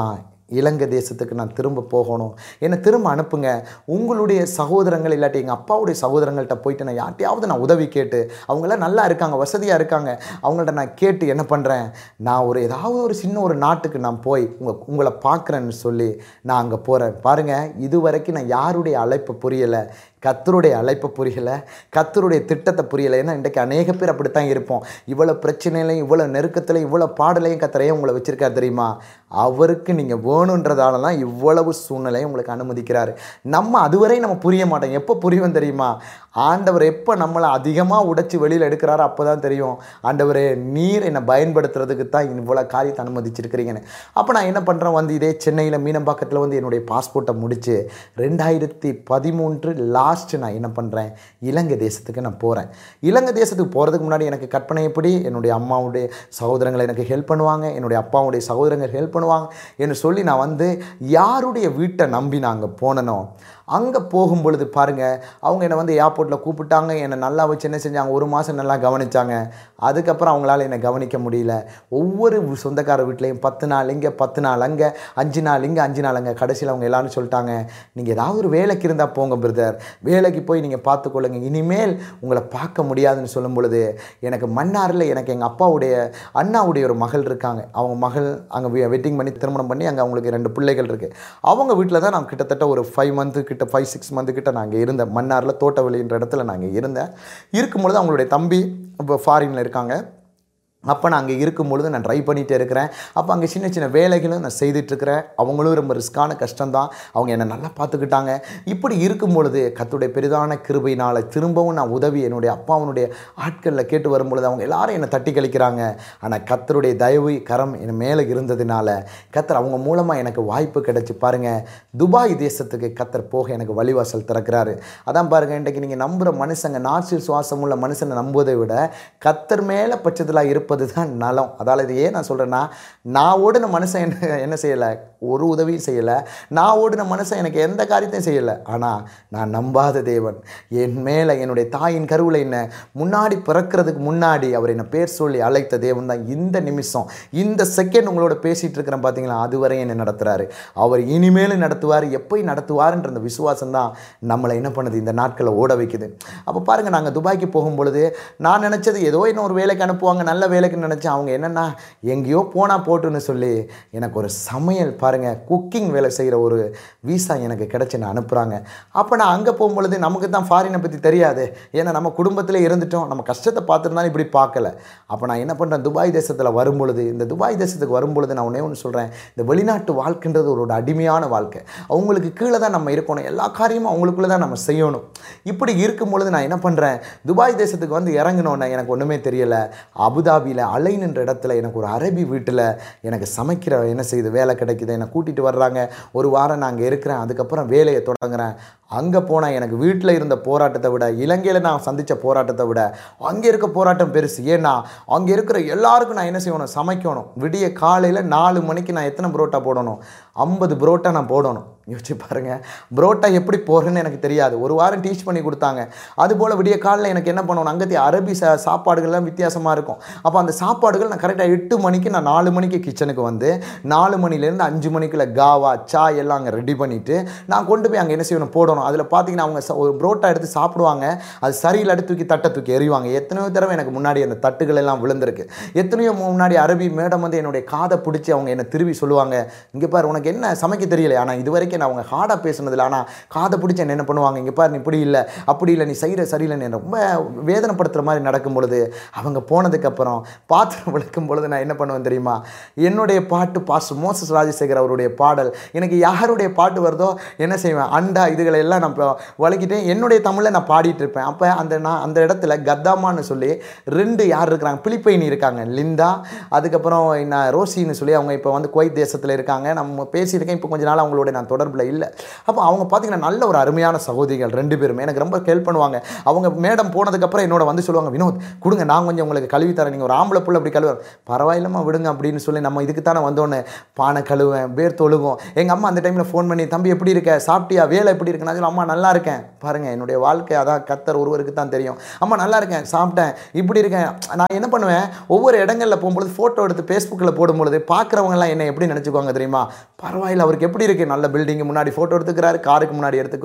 இலங்கை தேசத்துக்கு நான் திரும்ப போகணும் என்னை திரும்ப அனுப்புங்க உங்களுடைய சகோதரங்கள் இல்லாட்டி எங்கள் அப்பாவுடைய சகோதரங்கள்ட்ட போயிட்டு நான் யார்ட்டையாவது நான் உதவி கேட்டு அவங்களாம் நல்லா இருக்காங்க வசதியாக இருக்காங்க அவங்கள்ட்ட நான் கேட்டு என்ன பண்ணுறேன் நான் ஒரு ஏதாவது ஒரு சின்ன ஒரு நாட்டுக்கு நான் போய் உங்கள் உங்களை பார்க்குறேன்னு சொல்லி நான் அங்கே போகிறேன் பாருங்கள் இது வரைக்கும் நான் யாருடைய அழைப்பு புரியலை கத்தருடைய அழைப்பை புரியலை கத்தருடைய திட்டத்தை புரியலை ஏன்னா இன்றைக்கு அநேக பேர் அப்படித்தான் இருப்போம் இவ்வளோ பிரச்சனையிலையும் இவ்வளோ நெருக்கத்திலையும் இவ்வளோ பாடலையும் கத்தரையும் உங்களை வச்சிருக்காரு தெரியுமா அவருக்கு நீங்கள் வேணுன்றதால தான் இவ்வளவு சூழ்நிலையும் உங்களுக்கு அனுமதிக்கிறாரு நம்ம அதுவரை நம்ம புரிய மாட்டோம் எப்போ புரியும் தெரியுமா ஆண்டவர் எப்போ நம்மளை அதிகமாக உடைச்சி வெளியில் எடுக்கிறாரோ அப்போ தான் தெரியும் ஆண்டவரே நீர் என்னை பயன்படுத்துறதுக்கு தான் இவ்வளோ காரியத்தை அனுமதிச்சிருக்கிறீங்கன்னு அப்போ நான் என்ன பண்ணுறேன் வந்து இதே சென்னையில் மீனம்பாக்கத்தில் வந்து என்னுடைய பாஸ்போர்ட்டை முடித்து ரெண்டாயிரத்தி பதிமூன்று லாஸ்ட் நான் என்ன பண்ணுறேன் இலங்கை தேசத்துக்கு நான் போகிறேன் இலங்கை தேசத்துக்கு போகிறதுக்கு முன்னாடி எனக்கு கற்பனை எப்படி என்னுடைய அம்மாவுடைய சகோதரங்களை எனக்கு ஹெல்ப் பண்ணுவாங்க என்னுடைய அப்பாவுடைய சகோதரங்கள் ஹெல்ப் பண்ணுவாங்க என்று சொல்லி நான் வந்து யாருடைய வீட்டை நம்பி நான் அங்கே போனனோ அங்கே போகும் பொழுது பாருங்கள் அவங்க என்னை வந்து ஏர்போர்ட்டில் கூப்பிட்டாங்க என்னை நல்லா வச்சு என்ன செஞ்சாங்க ஒரு மாதம் நல்லா கவனிச்சாங்க அதுக்கப்புறம் அவங்களால என்னை கவனிக்க முடியல ஒவ்வொரு சொந்தக்கார வீட்லேயும் பத்து நாள் இங்கே பத்து நாள் அங்கே அஞ்சு நாள் இங்கே அஞ்சு நாள் அங்கே கடைசியில் அவங்க எல்லாரும் சொல்லிட்டாங்க நீங்கள் ஏதாவது ஒரு வேலைக்கு இருந்தால் போங்க பிரதர் வேலைக்கு போய் நீங்கள் பார்த்துக்கொள்ளுங்க இனிமேல் உங்களை பார்க்க முடியாதுன்னு சொல்லும் பொழுது எனக்கு மன்னாரில் எனக்கு எங்கள் அப்பாவுடைய அண்ணாவுடைய ஒரு மகள் இருக்காங்க அவங்க மகள் அங்கே வெட்டிங் பண்ணி திருமணம் பண்ணி அங்கே அவங்களுக்கு ரெண்டு பிள்ளைகள் இருக்குது அவங்க வீட்டில் தான் நான் கிட்டத்தட்ட ஒரு ஃபைவ் மந்த்து கிட்ட ஃபைவ் சிக்ஸ் மந்த்து கிட்ட நான் அங்கே இருந்தேன் மன்னாரில் தோட்டவெளின்ற இடத்துல நான் அங்கே இருந்தேன் இருக்கும்பொழுது அவங்களுடைய தம்பி இப்போ ஃபாரினில் இருக்காங்க அப்போ நான் அங்கே இருக்கும் பொழுது நான் ட்ரை பண்ணிகிட்டே இருக்கிறேன் அப்போ அங்கே சின்ன சின்ன வேலைகளும் நான் செய்துட்ருக்கிறேன் அவங்களும் ரொம்ப ரிஸ்க்கான கஷ்டம்தான் அவங்க என்னை நல்லா பார்த்துக்கிட்டாங்க இப்படி இருக்கும் பொழுது கத்துடைய பெரிதான கிருபையினால் திரும்பவும் நான் உதவி என்னுடைய அப்பாவனுடைய ஆட்களில் கேட்டு வரும் பொழுது அவங்க எல்லாரும் என்னை தட்டி கழிக்கிறாங்க ஆனால் கத்தருடைய தயவு கரம் என் மேலே இருந்ததுனால கத்தர் அவங்க மூலமாக எனக்கு வாய்ப்பு கிடைச்சி பாருங்கள் துபாய் தேசத்துக்கு கத்தர் போக எனக்கு வழிவாசல் திறக்கிறாரு அதான் பாருங்கள் இன்றைக்கு நீங்கள் நம்புகிற மனுஷங்க நாச்சில் சுவாசம் உள்ள மனுஷனை நம்புவதை விட கத்தர் மேலே பட்சத்தில் இருப்பது தான் நலம் அதால் இது ஏன் நான் சொல்கிறேன்னா நான் ஓடின மனுஷன் என்ன என்ன செய்யலை ஒரு உதவியும் செய்யலை நான் ஓடின மனுஷன் எனக்கு எந்த காரியத்தையும் செய்யலை ஆனால் நான் நம்பாத தேவன் என் மேலே என்னுடைய தாயின் கருவில் என்ன முன்னாடி பிறக்கிறதுக்கு முன்னாடி அவர் என்னை பேர் சொல்லி அழைத்த தேவன் தான் இந்த நிமிஷம் இந்த செகண்ட் உங்களோட பேசிகிட்டு இருக்கிறேன் பார்த்தீங்களா அதுவரை என்னை நடத்துகிறாரு அவர் இனிமேலும் நடத்துவார் எப்போ நடத்துவார்ன்ற அந்த விசுவாசம் தான் நம்மளை என்ன பண்ணுது இந்த நாட்களை ஓட வைக்குது அப்போ பாருங்கள் நாங்கள் துபாய்க்கு போகும்பொழுது நான் நினச்சது ஏதோ இன்னொரு வேலைக்கு அனுப்புவாங்க நல்ல வேலைக்கு நினச்சேன் அவங்க என்னென்னா எங்கேயோ போனால் போட்டுன்னு சொல்லி எனக்கு ஒரு சமையல் பாருங்கள் குக்கிங் வேலை செய்கிற ஒரு வீசா எனக்கு கிடச்சி நான் அனுப்புகிறாங்க அப்போ நான் அங்கே போகும்பொழுது நமக்கு தான் ஃபாரினை பற்றி தெரியாது ஏன்னா நம்ம குடும்பத்தில் இருந்துட்டோம் நம்ம கஷ்டத்தை பார்த்துருந்தாலும் இப்படி பார்க்கல அப்போ நான் என்ன பண்ணுறேன் துபாய் தேசத்தில் வரும்பொழுது இந்த துபாய் தேசத்துக்கு வரும்பொழுது நான் ஒன்றே ஒன்று சொல்கிறேன் இந்த வெளிநாட்டு வாழ்க்கைன்றது ஒரு அடிமையான வாழ்க்கை அவங்களுக்கு கீழே தான் நம்ம இருக்கணும் எல்லா காரியமும் அவங்களுக்குள்ளே தான் நம்ம செய்யணும் இப்படி இருக்கும் பொழுது நான் என்ன பண்ணுறேன் துபாய் தேசத்துக்கு வந்து இறங்கினோன்னே எனக்கு ஒன்றுமே தெரியலை அபுதாபியில் அலைன்ன்ற இடத்துல எனக்கு ஒரு அரபி வீட்டில் எனக்கு சமைக்கிற என்ன செய்யுது வேலை கிடைக்குது என்னை கூட்டிகிட்டு வர்றாங்க ஒரு வாரம் நான் அங்கே இருக்கிறேன் அதுக்கப்புறம் வேலையை தொடங்குறேன் அங்கே போனால் எனக்கு வீட்டில் இருந்த போராட்டத்தை விட இலங்கையில் நான் சந்தித்த போராட்டத்தை விட அங்கே இருக்க போராட்டம் பெருசு ஏன்னா அங்கே இருக்கிற எல்லாருக்கும் நான் என்ன செய்யணும் சமைக்கணும் விடிய காலையில் நாலு மணிக்கு நான் எத்தனை புரோட்டா போடணும் ஐம்பது புரோட்டா நான் போடணும் யோசிச்சு பாருங்கள் புரோட்டா எப்படி போடுறேன்னு எனக்கு தெரியாது ஒரு வாரம் டீச் பண்ணி கொடுத்தாங்க அதுபோல் விடிய காலையில் எனக்கு என்ன பண்ணணும் அங்கத்திய அரபி சா சாப்பாடுகள்லாம் வித்தியாசமாக இருக்கும் அப்போ அந்த சாப்பாடுகள் நான் கரெக்டாக எட்டு மணிக்கு நான் நாலு மணிக்கு கிச்சனுக்கு வந்து நாலு மணிலேருந்து அஞ்சு மணிக்குள்ள காவா சாய் எல்லாம் அங்கே ரெடி பண்ணிவிட்டு நான் கொண்டு போய் அங்கே என்ன செய்யணும் போடணும் அதில் பார்த்தீங்கன்னா அவங்க ச- ஒரு புரோட்டா எடுத்து சாப்பிடுவாங்க அது சரியில் எடுத்து தூக்கி தட்டை தூக்கி எறிவாங்க எத்தனையோ தடவை எனக்கு முன்னாடி அந்த தட்டுகள் எல்லாம் விழுந்திருக்கு எத்தனையோ முன்னாடி அரபி மேடம் வந்து என்னுடைய காதை பிடிச்சி அவங்க என்னை திரும்பி சொல்லுவாங்க இங்கே பாரு உனக்கு என்ன சமைக்க தெரியல ஆனால் இது வரைக்கும் நான் அவங்க ஹார்டாக பேசுனதில்ல ஆனால் காதை பிடிச்சி என்ன என்ன பண்ணுவாங்க இங்கே பாரு நீ இப்படி இல்லை அப்படி இல்லை நீ செய்கிற சரியில்லைன்னு என்னை ரொம்ப வேதனைப்படுத்துகிற மாதிரி நடக்கும் பொழுது அவங்க போனதுக்கப்புறம் பாத்திரம் விளக்கும் பொழுது நான் என்ன பண்ணுவேன் தெரியுமா என்னுடைய பாட்டு பாஸ் மோசஸ் ராஜசேகர் அவருடைய பாடல் எனக்கு யாருடைய பாட்டு வருதோ என்ன செய்வேன் அண்டா இதுகளை எல்லாம் நான் இப்போ வலிக்கிட்டு என்னுடைய தமிழில் நான் பாடிட்டு இருப்பேன் அப்போ அந்த நான் அந்த இடத்துல கத்தாமான்னு சொல்லி ரெண்டு யார் இருக்கிறாங்க பிலிப்பைனி இருக்காங்க லிண்டா அதுக்கப்புறம் நான் ரோசின்னு சொல்லி அவங்க இப்போ வந்து குவைத் தேசத்தில் இருக்காங்க நம்ம பேசியிருக்கேன் இப்போ கொஞ்ச நாள் அவங்களோட நான் தொடர்பில் இல்லை அப்போ அவங்க பார்த்தீங்கன்னா நல்ல ஒரு அருமையான சகோதரிகள் ரெண்டு பேருமே எனக்கு ரொம்ப ஹெல்ப் பண்ணுவாங்க அவங்க மேடம் போனதுக்கப்புறம் என்னோட வந்து சொல்லுவாங்க வினோத் கொடுங்க நான் கொஞ்சம் உங்களுக்கு கழுவி தரேன் நீங்கள் ஒரு ஆம்பளை புள்ள அப்படி கழுவ பரவாயில்லம்மா விடுங்க அப்படின்னு சொல்லி நம்ம இதுக்கு தானே வந்தோன்னு பானை கழுவேன் பேர் தொழுவோம் எங்கள் அம்மா அந்த டைமில் ஃபோன் பண்ணி தம்பி எப்படி இருக்க சாப்பிட்டியா வேலை எப்படி இருக்கு நான் சொல்ல அம்மா நல்லா இருக்கேன் பாருங்கள் என்னுடைய வாழ்க்கை அதான் கத்தர் ஒருவருக்கு தான் தெரியும் அம்மா நல்லா இருக்கேன் சாப்பிட்டேன் இப்படி இருக்கேன் நான் என்ன பண்ணுவேன் ஒவ்வொரு இடங்களில் போகும்பொழுது ஃபோட்டோ எடுத்து ஃபேஸ்புக்கில் போடும்பொழுது பார்க்குறவங்கலாம் என்ன எப்படி நினச்சிக்குவாங்க தெரியுமா பரவாயில்ல அவருக்கு எப்படி இருக்குது நல்ல பில்டிங்கு முன்னாடி ஃபோட்டோ எடுத்துக்கிறாரு காருக்கு முன்னாடி எடுத்து